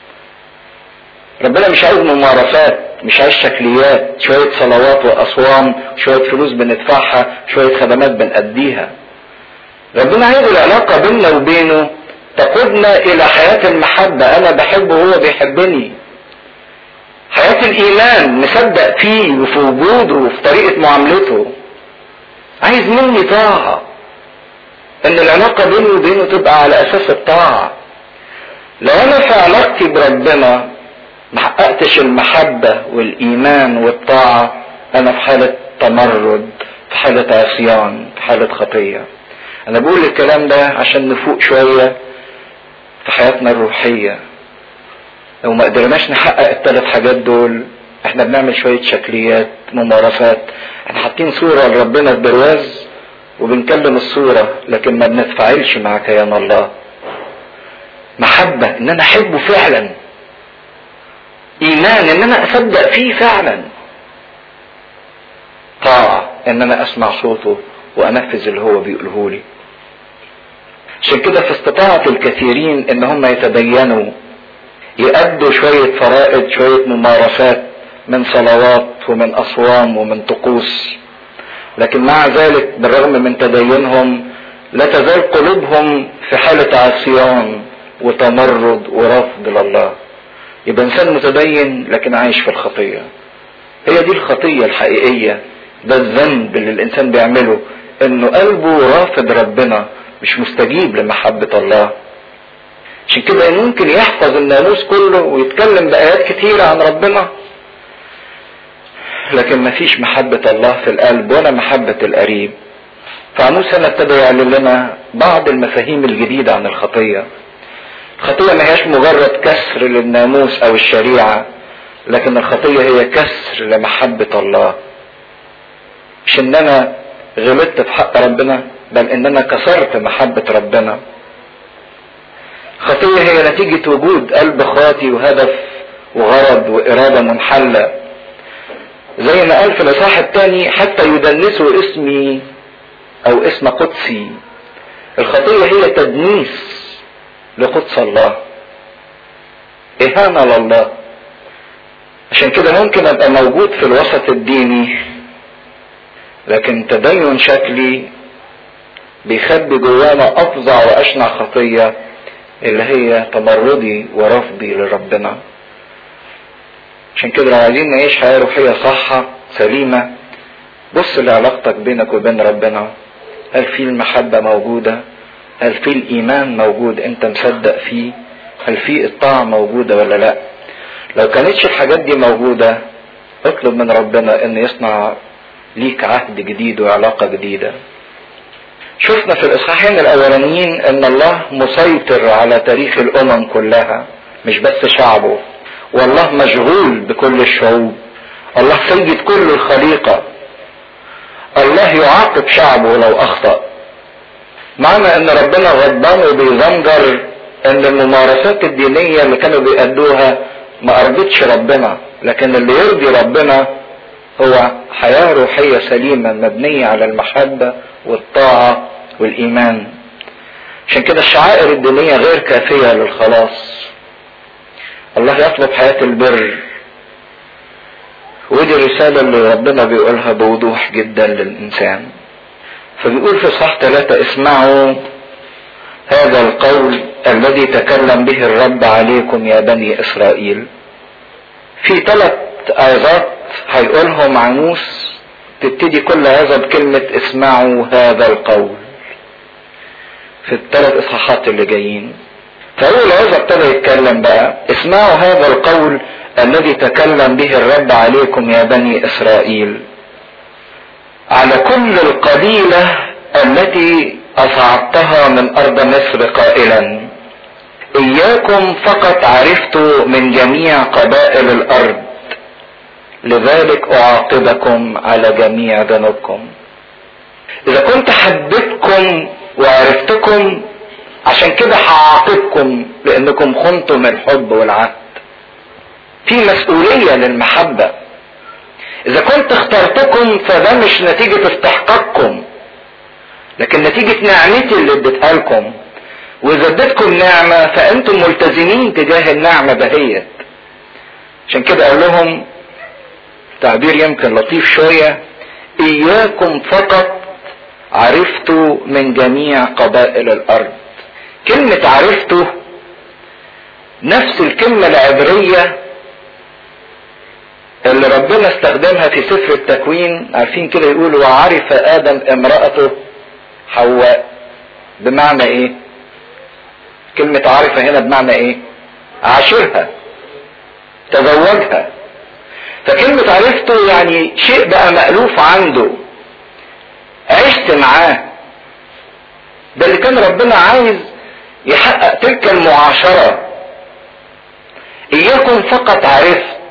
ربنا مش عايز ممارسات مش عايز شكليات شوية صلوات واصوام شوية فلوس بندفعها شوية خدمات بنأديها ربنا عايز العلاقة بيننا وبينه تقودنا الى حياة المحبة انا بحبه وهو بيحبني حياة الايمان مصدق فيه وفي وجوده وفي طريقة معاملته عايز مني طاعة ان العلاقة بيني وبينه تبقى على اساس الطاعة لو انا في علاقتي بربنا ما حققتش المحبة والايمان والطاعة انا في حالة تمرد في حالة عصيان في حالة خطية انا بقول الكلام ده عشان نفوق شوية في حياتنا الروحية لو ما قدرناش نحقق الثلاث حاجات دول احنا بنعمل شوية شكليات ممارسات احنا حاطين صورة لربنا في برواز وبنكلم الصورة لكن ما بنتفاعلش مع كيان الله محبة ان انا احبه فعلا ايمان ان انا اصدق فيه فعلا طاعة ان انا اسمع صوته وانفذ اللي هو بيقوله لي عشان كده في استطاعة الكثيرين ان هم يتدينوا يأدوا شوية فرائض شوية ممارسات من صلوات ومن أصوام ومن طقوس لكن مع ذلك بالرغم من تدينهم لا تزال قلوبهم في حالة عصيان وتمرد ورفض لله يبقى إنسان متدين لكن عايش في الخطية هي دي الخطية الحقيقية ده الذنب اللي الإنسان بيعمله إنه قلبه رافض ربنا مش مستجيب لمحبة الله عشان كده ممكن يحفظ الناموس كله ويتكلم بآيات كتيرة عن ربنا لكن مفيش محبة الله في القلب ولا محبة القريب فعموس هنا ابتدى يعلن لنا بعض المفاهيم الجديدة عن الخطية الخطية ما هياش مجرد كسر للناموس او الشريعة لكن الخطية هي كسر لمحبة الله مش ان انا غلطت في حق ربنا بل ان انا كسرت محبة ربنا خطية هي نتيجة وجود قلب خاطي وهدف وغرض وإرادة منحلة زي ما قال في الإصحاح الثاني حتى يدنسوا اسمي أو اسم قدسي الخطية هي تدنيس لقدس الله إهانة لله عشان كده ممكن أبقى موجود في الوسط الديني لكن تدين شكلي بيخبي جوانا أفظع وأشنع خطية اللي هي تمردي ورفضي لربنا عشان كده لو عايزين نعيش حياة روحية صحة سليمة بص لعلاقتك بينك وبين ربنا هل في المحبة موجودة هل في الإيمان موجود أنت مصدق فيه هل في الطاعة موجودة ولا لا لو كانتش الحاجات دي موجودة اطلب من ربنا ان يصنع ليك عهد جديد وعلاقة جديدة شفنا في الاصحاحين الاولانيين ان الله مسيطر على تاريخ الامم كلها مش بس شعبه والله مشغول بكل الشعوب الله سيد كل الخليقة الله يعاقب شعبه لو اخطأ معنى ان ربنا غضبان وبيزنجر ان الممارسات الدينية اللي كانوا بيأدوها ما ارضتش ربنا لكن اللي يرضي ربنا هو حياة روحية سليمة مبنية على المحبة والطاعة والإيمان عشان كده الشعائر الدينية غير كافية للخلاص الله يطلب حياة البر ودي الرسالة اللي ربنا بيقولها بوضوح جدا للإنسان فبيقول في صح ثلاثة اسمعوا هذا القول الذي تكلم به الرب عليكم يا بني إسرائيل في ثلاث آيات هيقولهم عموس تبتدي كل هذا بكلمة اسمعوا هذا القول في الثلاث إصحاحات اللي جايين فأول عايز ابتدى يتكلم بقى اسمعوا هذا القول الذي تكلم به الرب عليكم يا بني إسرائيل على كل القبيلة التي أصعدتها من أرض مصر قائلا إياكم فقط عرفت من جميع قبائل الأرض لذلك أعاقبكم على جميع ذنوبكم إذا كنت حبيتكم وعرفتكم عشان كده هعاقبكم لأنكم خنتم الحب والعهد في مسؤولية للمحبة إذا كنت اخترتكم فده مش نتيجة استحقاقكم لكن نتيجة نعمتي اللي اديتها لكم واذا اديتكم نعمة فانتم ملتزمين تجاه النعمة دهيت عشان كده اقول لهم تعبير يمكن لطيف شوية اياكم فقط عرفت من جميع قبائل الارض كلمة عرفته نفس الكلمة العبرية اللي ربنا استخدمها في سفر التكوين عارفين كده يقولوا وعرف ادم امرأته حواء بمعنى ايه كلمة عارفة هنا بمعنى ايه عاشرها تزوجها فكلمة عرفته يعني شيء بقى مألوف عنده عشت معاه ده اللي كان ربنا عايز يحقق تلك المعاشرة اياكم فقط عرفت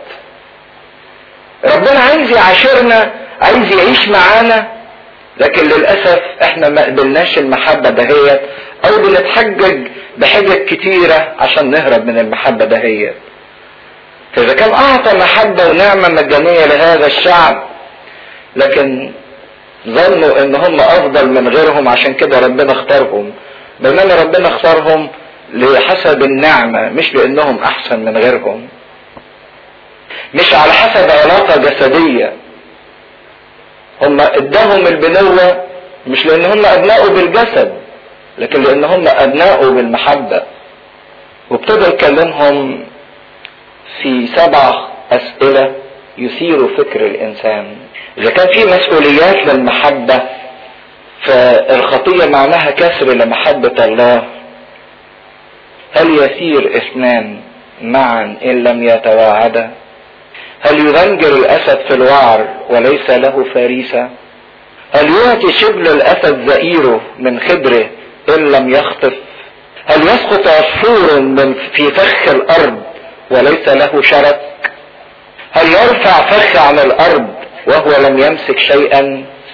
ربنا عايز يعاشرنا عايز يعيش معانا لكن للأسف احنا ما قبلناش المحبة دهيت او بنتحجج بحجج كتيرة عشان نهرب من المحبة دهيت فاذا كان اعطى محبة ونعمة مجانية لهذا الشعب لكن ظنوا ان هم افضل من غيرهم عشان كده ربنا اختارهم بينما ربنا اختارهم لحسب النعمة مش لانهم احسن من غيرهم مش على حسب علاقة جسدية هم اداهم البنوة مش لان هم ابنائه بالجسد لكن لان هم ابنائه بالمحبة وابتدى يكلمهم في سبع اسئلة يثيروا فكر الانسان اذا كان في مسؤوليات للمحبة فالخطية معناها كسر لمحبة الله هل يسير اثنان معا ان لم يتواعدا هل يغنجر الاسد في الوعر وليس له فريسة هل يعطي شبل الاسد زئيره من خبره ان لم يخطف هل يسقط عصفور من في فخ الارض وليس له شرك هل يرفع فخ عن الارض وهو لم يمسك شيئا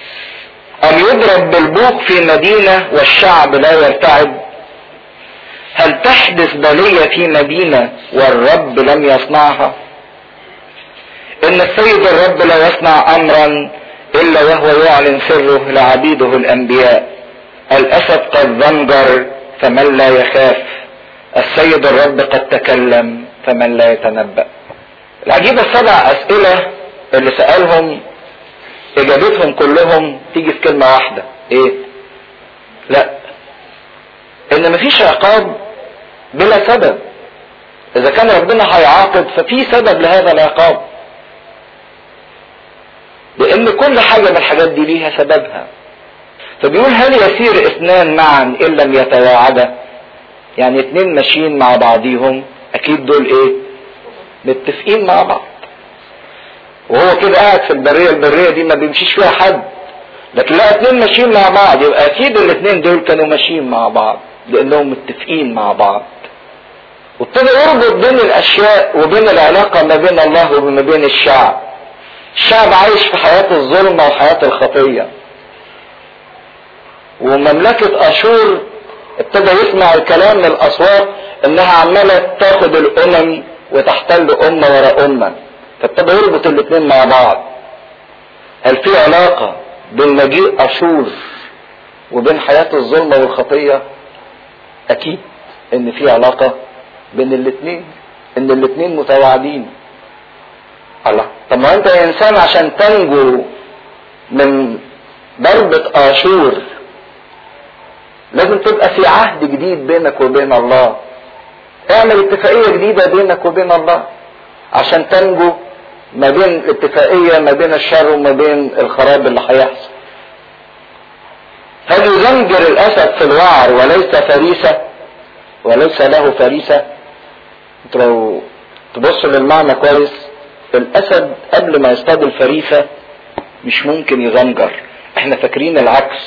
ام يضرب بالبوق في مدينة والشعب لا يرتعد هل تحدث بلية في مدينة والرب لم يصنعها ان السيد الرب لا يصنع امرا الا وهو يعلن سره لعبيده الانبياء الاسد قد زنجر فمن لا يخاف السيد الرب قد تكلم فمن لا يتنبأ العجيبة السبع اسئلة اللي سألهم اجابتهم كلهم تيجي في كلمة واحدة ايه لا ان مفيش عقاب بلا سبب اذا كان ربنا هيعاقب ففي سبب لهذا العقاب لان كل حاجة من الحاجات دي ليها سببها فبيقول هل يسير اثنان معا ان لم يتواعدا يعني اتنين ماشيين مع بعضيهم اكيد دول ايه متفقين مع بعض وهو كده قاعد في البريه البريه دي ما بيمشيش فيها حد لكن لا اتنين ماشيين مع بعض يبقى اكيد الاتنين دول كانوا ماشيين مع بعض لانهم متفقين مع بعض وابتدى يربط بين الاشياء وبين العلاقه ما بين الله وما بين الشعب الشعب عايش في حياه الظلمه وحياه الخطيه ومملكه اشور ابتدى يسمع الكلام من الاصوات انها عماله تاخد الامم وتحتل امه وراء امه فابتدى يربط الاثنين مع بعض هل في علاقه بين مجيء اشور وبين حياه الظلمه والخطيه اكيد ان في علاقه بين الاثنين ان الاثنين متواعدين الله طب ما انت يا انسان عشان تنجو من ضربة اشور لازم تبقى في عهد جديد بينك وبين الله اعمل اتفاقية جديدة بينك وبين الله عشان تنجو ما بين اتفاقية ما بين الشر وما بين الخراب اللي هيحصل هل يزنجر الاسد في الوعر وليس فريسة وليس له فريسة انت لو تبص للمعنى كويس الاسد قبل ما يصطاد الفريسة مش ممكن يزنجر احنا فاكرين العكس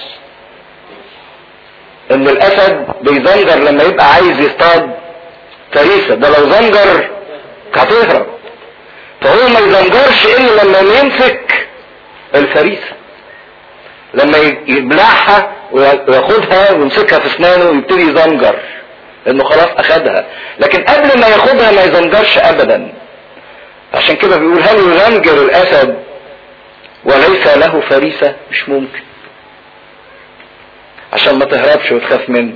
ان الاسد بيزنجر لما يبقى عايز يصطاد فريسة ده لو زنجر هتهرب فهو ما يزنجرش الا لما يمسك الفريسة لما يبلعها وياخدها ويمسكها في اسنانه ويبتدي يزنجر لانه خلاص اخدها لكن قبل ما ياخدها ما يزنجرش ابدا عشان كده بيقول هل يزنجر الاسد وليس له فريسة مش ممكن عشان ما تهربش وتخاف منه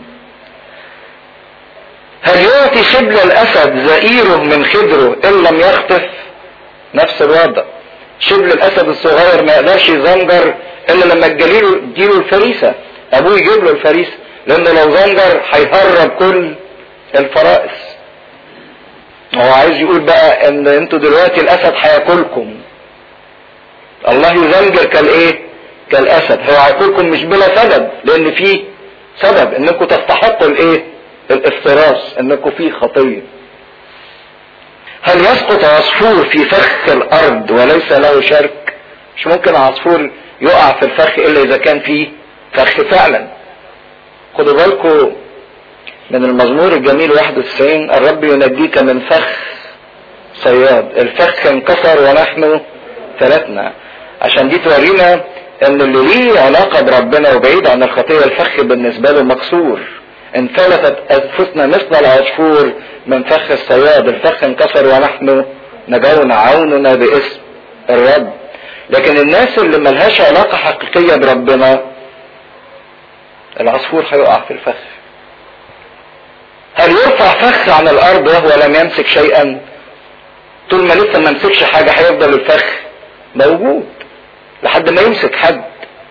هل يعطي شبل الاسد زئيره من خدره ان لم يخطف نفس الوضع شبل الاسد الصغير ما يقدرش يزنجر الا لما تجيله تجيله الفريسه ابوه يجيب له الفريسه لانه لو زنجر هيهرب كل الفرائس هو عايز يقول بقى ان انتوا دلوقتي الاسد هياكلكم الله يزنجر كالايه كالاسد هو هياكلكم مش بلا سبب لان في سبب انكم تستحقوا الايه الافتراس انكم في خطيه هل يسقط عصفور في فخ الارض وليس له شرك مش ممكن عصفور يقع في الفخ الا اذا كان فيه فخ فعلا خدوا بالكم من المزمور الجميل 91 الرب ينجيك من فخ صياد الفخ انكسر ونحن ثلاثنا عشان دي تورينا ان اللي ليه علاقه بربنا وبعيد عن الخطيه الفخ بالنسبه له مكسور انفلتت انفسنا مثل العصفور من فخ الصياد الفخ انكسر ونحن نجونا عوننا باسم الرب لكن الناس اللي ملهاش علاقة حقيقية بربنا العصفور هيقع في الفخ هل يرفع فخ عن الارض وهو لم يمسك شيئا طول ما لسه ما مسكش حاجة هيفضل الفخ موجود لحد ما يمسك حد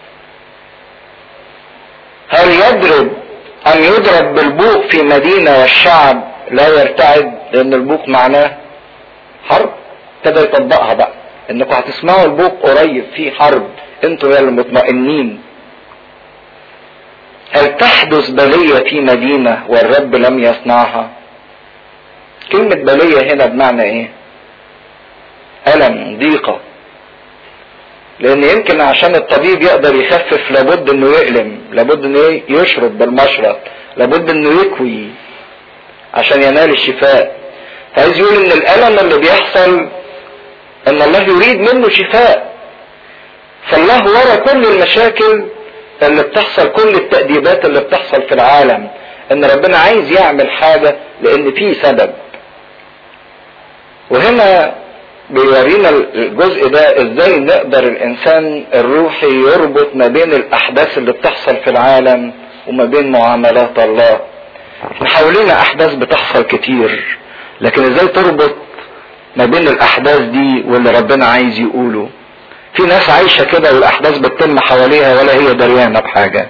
هل يضرب أم يضرب بالبوق في مدينة والشعب لا يرتعد لأن البوق معناه حرب ابتدى يطبقها بقى انكم هتسمعوا البوق قريب في حرب انتوا يا المطمئنين هل تحدث بلية في مدينة والرب لم يصنعها كلمة بلية هنا بمعنى ايه ألم ضيقة لان يمكن عشان الطبيب يقدر يخفف لابد انه يألم لابد انه يشرب بالمشرط لابد انه يكوي عشان ينال الشفاء فعايز يقول ان الالم اللي بيحصل ان الله يريد منه شفاء فالله ورا كل المشاكل اللي بتحصل كل التأديبات اللي بتحصل في العالم ان ربنا عايز يعمل حاجة لان في سبب وهنا بيورينا الجزء ده ازاي نقدر الانسان الروحي يربط ما بين الاحداث اللي بتحصل في العالم وما بين معاملات الله احنا حوالينا احداث بتحصل كتير لكن ازاي تربط ما بين الاحداث دي واللي ربنا عايز يقوله في ناس عايشة كده والاحداث بتتم حواليها ولا هي دريانة بحاجة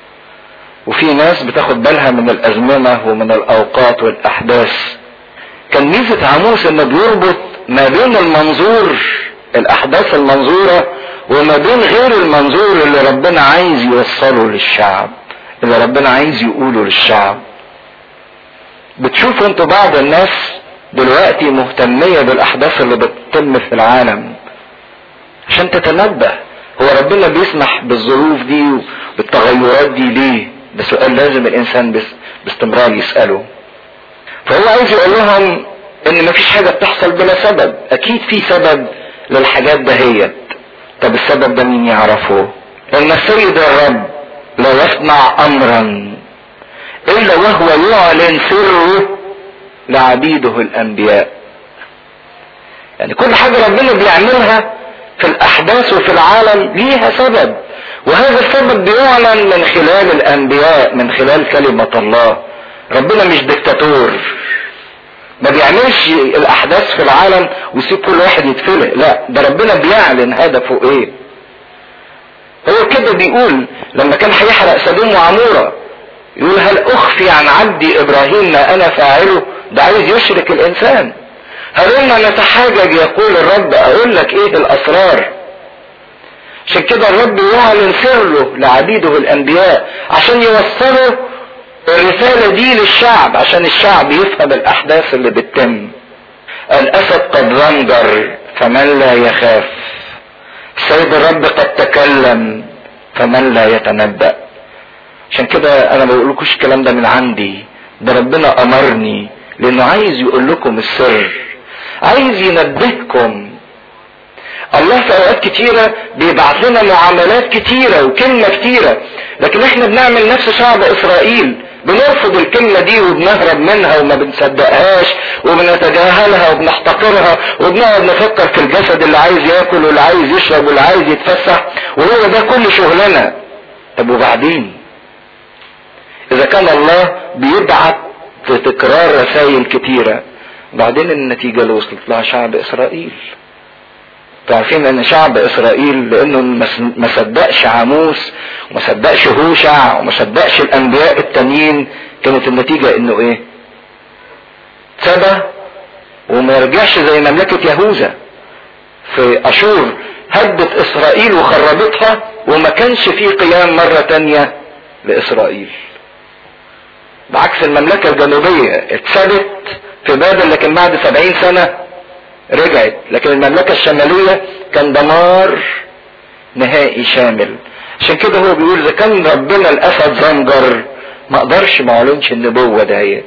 وفي ناس بتاخد بالها من الازمنة ومن الاوقات والاحداث كان ميزة عاموس انه بيربط ما بين المنظور الاحداث المنظورة وما بين غير المنظور اللي ربنا عايز يوصله للشعب اللي ربنا عايز يقوله للشعب بتشوفوا انتوا بعض الناس دلوقتي مهتمية بالاحداث اللي بتتم في العالم عشان تتنبه هو ربنا بيسمح بالظروف دي وبالتغيرات دي ليه ده سؤال لازم الانسان بس باستمرار يسأله فهو عايز يقول لهم ان مفيش حاجة بتحصل بلا سبب اكيد في سبب للحاجات دهيت طب السبب ده مين يعرفه ان السيد الرب لا يصنع امرا الا وهو يعلن سره لعبيده الانبياء يعني كل حاجة ربنا بيعملها في الاحداث وفي العالم ليها سبب وهذا السبب بيعلن من خلال الانبياء من خلال كلمة الله ربنا مش دكتاتور ما بيعملش الاحداث في العالم ويسيب كل واحد يتفلق لا ده ربنا بيعلن هدفه ايه هو كده بيقول لما كان هيحرق سدوم وعمورة يقول هل اخفي عن عبدي ابراهيم ما انا فاعله ده عايز يشرك الانسان هلما نتحاجج يقول الرب اقول لك ايه الاسرار عشان كده الرب يعلن سره لعبيده الانبياء عشان يوصلوا الرسالة دي للشعب عشان الشعب يفهم الاحداث اللي بتتم الاسد قد زنجر فمن لا يخاف السيد الرب قد تكلم فمن لا يتنبأ عشان كده انا ما بقولكوش الكلام ده من عندي ده ربنا امرني لانه عايز يقول لكم السر عايز ينبهكم الله في اوقات كتيرة بيبعت لنا معاملات كتيرة وكلمة كتيرة لكن احنا بنعمل نفس شعب اسرائيل بنرفض الكلمة دي وبنهرب منها وما بنصدقهاش وبنتجاهلها وبنحتقرها وبنقعد نفكر في الجسد اللي عايز ياكل واللي عايز يشرب واللي عايز يتفسح وهو ده كل شغلنا طب وبعدين اذا كان الله بيبعت تكرار رسائل كتيرة بعدين النتيجة اللي وصلت لها شعب اسرائيل عارفين ان شعب اسرائيل لانه ما صدقش عاموس وما صدقش هوشع وما صدقش الانبياء التانيين كانت النتيجة انه ايه سبى وما يرجعش زي مملكة يهوذا في اشور هدت اسرائيل وخربتها وما كانش في قيام مرة تانية لاسرائيل بعكس المملكة الجنوبية اتثبت في بابل لكن بعد سبعين سنة رجعت لكن المملكة الشمالية كان دمار نهائي شامل عشان كده هو بيقول اذا كان ربنا الاسد زنجر ما اقدرش ما اعلنش النبوة دهيت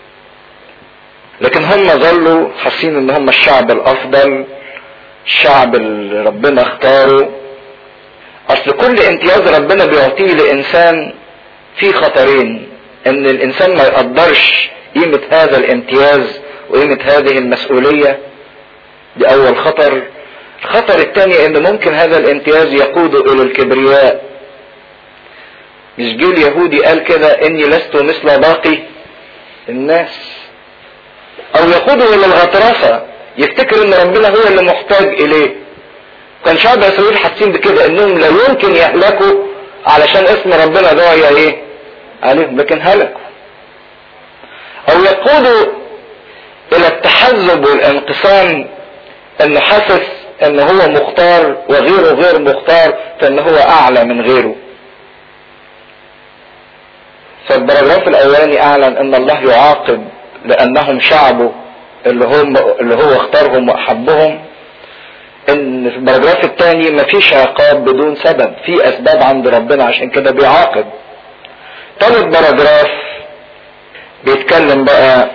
لكن هم ظلوا حاسين ان هم الشعب الافضل الشعب اللي ربنا اختاره اصل كل امتياز ربنا بيعطيه لانسان في خطرين ان الانسان ما يقدرش قيمة هذا الامتياز وقيمة هذه المسؤولية دي اول خطر الخطر الثاني ان ممكن هذا الامتياز يقود الى الكبرياء مش جيل يهودي قال كده اني لست مثل باقي الناس او يقوده الى الغطرسة يفتكر ان ربنا هو اللي محتاج اليه كان شعب اسرائيل حاسين بكده انهم لا يمكن يهلكوا علشان اسم ربنا ضايع ايه عليهم لكن هلكوا او يقودوا الى التحزب والانقسام انه حاسس ان هو مختار وغيره غير مختار فان هو اعلى من غيره فالبراجراف الاولاني اعلن ان الله يعاقب لانهم شعبه اللي هم اللي هو اختارهم واحبهم ان في البراجراف الثاني مفيش عقاب بدون سبب في اسباب عند ربنا عشان كده بيعاقب ثالث باراجراف بيتكلم بقى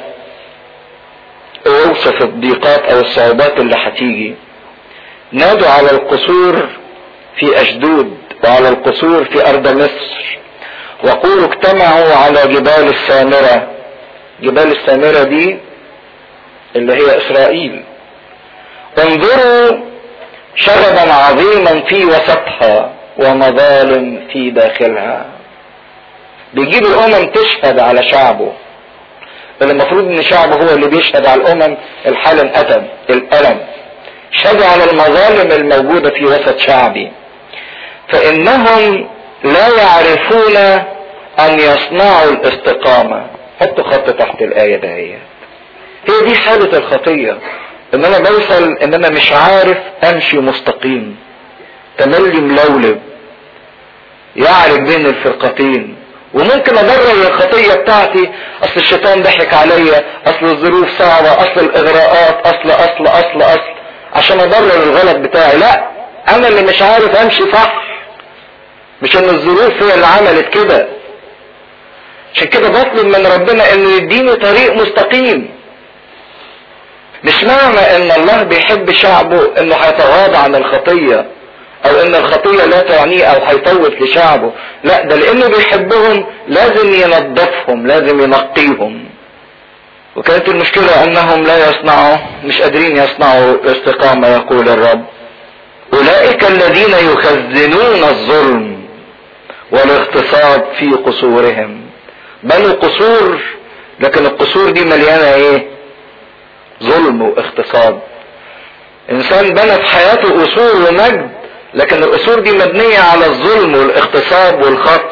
يوصف الضيقات او الصعوبات اللي هتيجي نادوا على القصور في اشدود وعلى القصور في ارض مصر وقولوا اجتمعوا على جبال السامرة جبال السامرة دي اللي هي اسرائيل انظروا شغبا عظيما في وسطها ومظالم في داخلها بيجيب الامم تشهد على شعبه اللي المفروض ان شعبه هو اللي بيشهد على الامم الحال انقتل الالم شهدوا على المظالم الموجودة في وسط شعبي فانهم لا يعرفون ان يصنعوا الاستقامة حطوا خط تحت الآية دهيت هي دي حالة الخطية ان انا بوصل ان انا مش عارف امشي مستقيم تملي ملولب يعرف بين الفرقتين وممكن ابرر الخطية بتاعتي اصل الشيطان ضحك عليا اصل الظروف صعبة اصل الاغراءات اصل اصل اصل اصل عشان ابرر الغلط بتاعي لا انا اللي مش عارف امشي صح مش ان الظروف هي اللي عملت كده عشان كده بطلب من ربنا انه يديني طريق مستقيم مش معنى ان الله بيحب شعبه انه هيتغاضى عن الخطية او ان الخطية لا تعنيه او هيطوف لشعبه لا ده لانه بيحبهم لازم ينظفهم لازم ينقيهم وكانت المشكلة انهم لا يصنعوا مش قادرين يصنعوا استقامة يقول الرب اولئك الذين يخزنون الظلم والاغتصاب في قصورهم بنوا قصور لكن القصور دي مليانة ايه ظلم واغتصاب انسان بنى في حياته قصور ومجد لكن القصور دي مبنية على الظلم والاغتصاب والخطف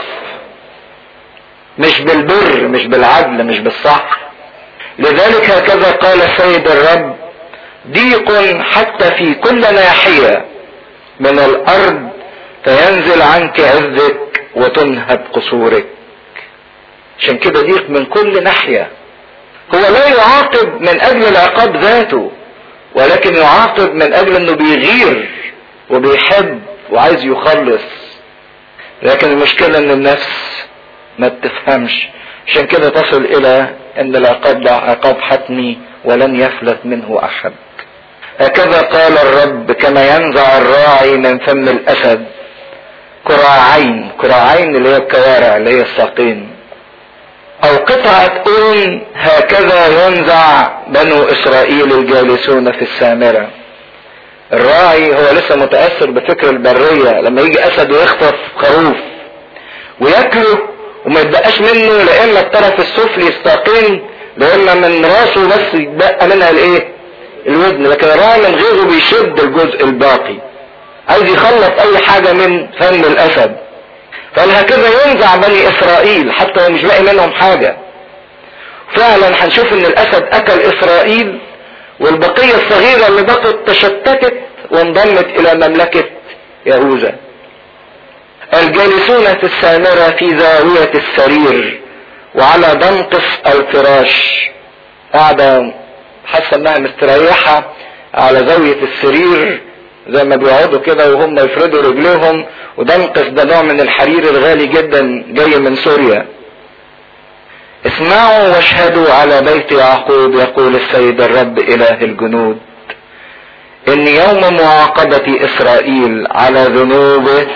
مش بالبر مش بالعدل مش بالصح لذلك هكذا قال السيد الرب ضيق حتى في كل ناحية من الارض فينزل عنك عزك وتنهب قصورك عشان كده ضيق من كل ناحية هو لا يعاقب من اجل العقاب ذاته ولكن يعاقب من اجل انه بيغير وبيحب وعايز يخلص لكن المشكلة ان النفس ما بتفهمش عشان كده تصل الى ان العقاب ده عقاب حتمي ولن يفلت منه احد هكذا قال الرب كما ينزع الراعي من فم الاسد كراعين كراعين اللي هي الكوارع اللي هي الساقين او قطعة اون هكذا ينزع بنو اسرائيل الجالسون في السامرة الراعي هو لسه متأثر بفكر البرية لما يجي اسد ويخطف خروف وياكله وما يتبقاش منه لا اما الطرف السفلي الساقين لا اما من راسه بس يتبقى منها الايه الودن لكن الراعي من غيره بيشد الجزء الباقي عايز يخلص اي حاجة من فم الاسد قال هكذا ينزع بني اسرائيل حتى مش باقي منهم حاجة فعلا هنشوف ان الاسد اكل اسرائيل والبقية الصغيرة اللي بقت تشتتت وانضمت الى مملكة يهوذا الجالسون في السامرة في زاوية السرير وعلى دنقص الفراش قاعدة حاسة انها مستريحة على زاوية السرير زي ما بيقعدوا كده وهم يفردوا رجليهم ودنقص ده نوع من الحرير الغالي جدا جاي من سوريا اسمعوا واشهدوا على بيت يعقوب يقول السيد الرب اله الجنود ان يوم معاقبة اسرائيل على ذنوبه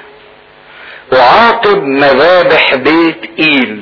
اعاقب مذابح بيت ايل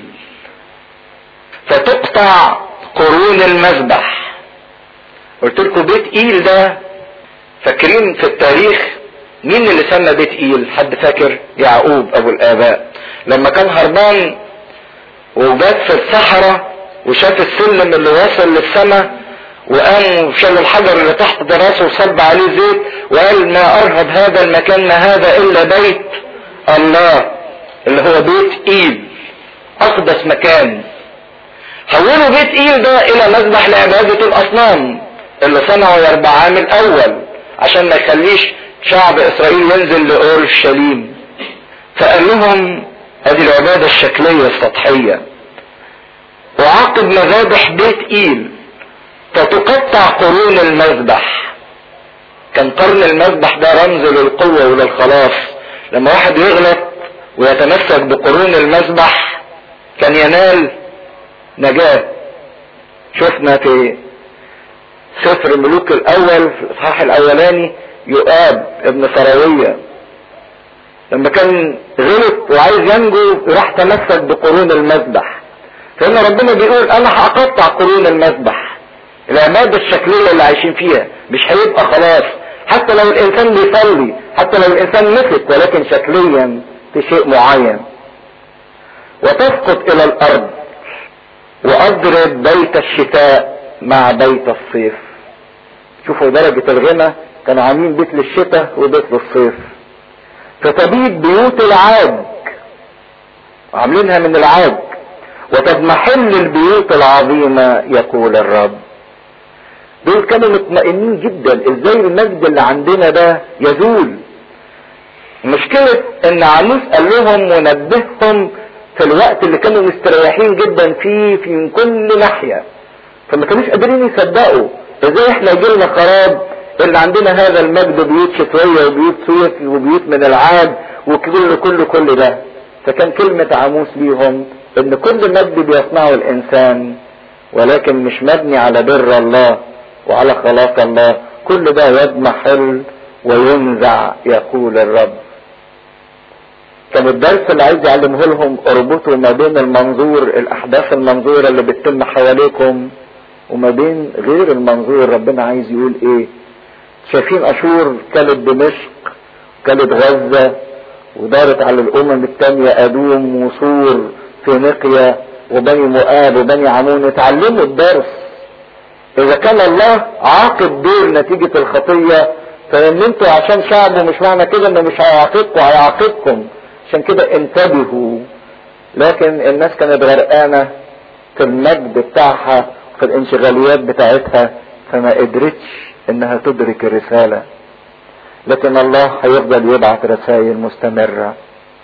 فتقطع قرون المذبح قلت لكم بيت ايل ده فاكرين في التاريخ مين اللي سمى بيت ايل حد فاكر يعقوب ابو الاباء لما كان هربان وجات في الصحراء وشاف السلم اللي واصل للسماء وقام وشال الحجر اللي تحت دراسه وصب عليه زيت وقال ما ارهب هذا المكان ما هذا الا بيت الله اللي هو بيت ايل اقدس مكان حولوا بيت ايل ده الى مذبح لعبادة الاصنام اللي صنعه يربعام الاول عشان ما يخليش شعب اسرائيل ينزل لاورشليم فقال لهم هذه العبادة الشكلية السطحية وعاقب مذابح بيت ايل فتقطع قرون المذبح كان قرن المذبح ده رمز للقوة وللخلاص لما واحد يغلط ويتمسك بقرون المذبح كان ينال نجاة شفنا في سفر ملوك الاول في الاصحاح الاولاني يؤاب ابن سراوية لما كان غلط وعايز ينجو راح تمسك بقرون المذبح فإن ربنا بيقول أنا هقطع قرون المذبح العبادة الشكلية اللي عايشين فيها مش هيبقى خلاص حتى لو الإنسان بيصلي حتى لو الإنسان مسك ولكن شكليا في شيء معين وتسقط إلى الأرض وأضرب بيت الشتاء مع بيت الصيف شوفوا درجة الغنى كانوا عاملين بيت للشتاء وبيت للصيف فتبيد بيوت العاج عاملينها من العاج وتضمحل البيوت العظيمة يقول الرب دول كانوا مطمئنين جدا ازاي المجد اللي عندنا ده يزول مشكلة ان عموس قال لهم ونبههم في الوقت اللي كانوا مستريحين جدا فيه في من كل ناحية فما كانوش قادرين يصدقوا ازاي احنا يجيلنا خراب اللي عندنا هذا المجد بيوت شتوية وبيوت صيف وبيوت من العاد وكل كل كل ده فكان كلمة عاموس ليهم ان كل مجد بيصنعه الانسان ولكن مش مبني على بر الله وعلى خلاق الله كل ده يضمحل وينزع يقول الرب كان الدرس اللي عايز يعلمه لهم اربطوا ما بين المنظور الاحداث المنظوره اللي بتتم حواليكم وما بين غير المنظور ربنا عايز يقول ايه شايفين اشور كانت دمشق كانت غزه ودارت على الامم التانية ادوم وصور فينيقيا وبني مؤاب وبني عمون اتعلموا الدرس اذا كان الله عاقب دول نتيجة الخطية فان انتوا عشان شعبه مش معنى كده انه مش هيعاقبكم هيعاقبكم عشان كده انتبهوا لكن الناس كانت غرقانة في المجد بتاعها في الانشغاليات بتاعتها فما قدرتش انها تدرك الرسالة لكن الله هيفضل يبعت رسائل مستمرة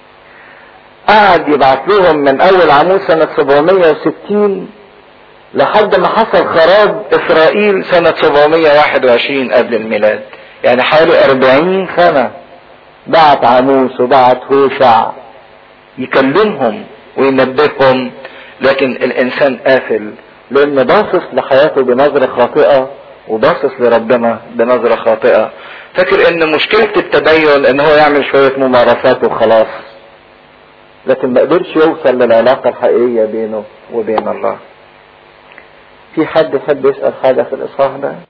قعد يبعت لهم من اول عمود سنة 760 لحد ما حصل خراب اسرائيل سنة 721 قبل الميلاد يعني حوالي 40 سنة بعت عاموس وبعت هوشع يكلمهم وينبههم لكن الانسان قافل لان باصص لحياته بنظرة خاطئة وباصص لربنا بنظرة خاطئة فاكر ان مشكلة التدين ان هو يعمل شوية ممارسات وخلاص لكن ما قدرش يوصل للعلاقة الحقيقية بينه وبين الله في حد يحب يسأل حاجة في الإصحاح ده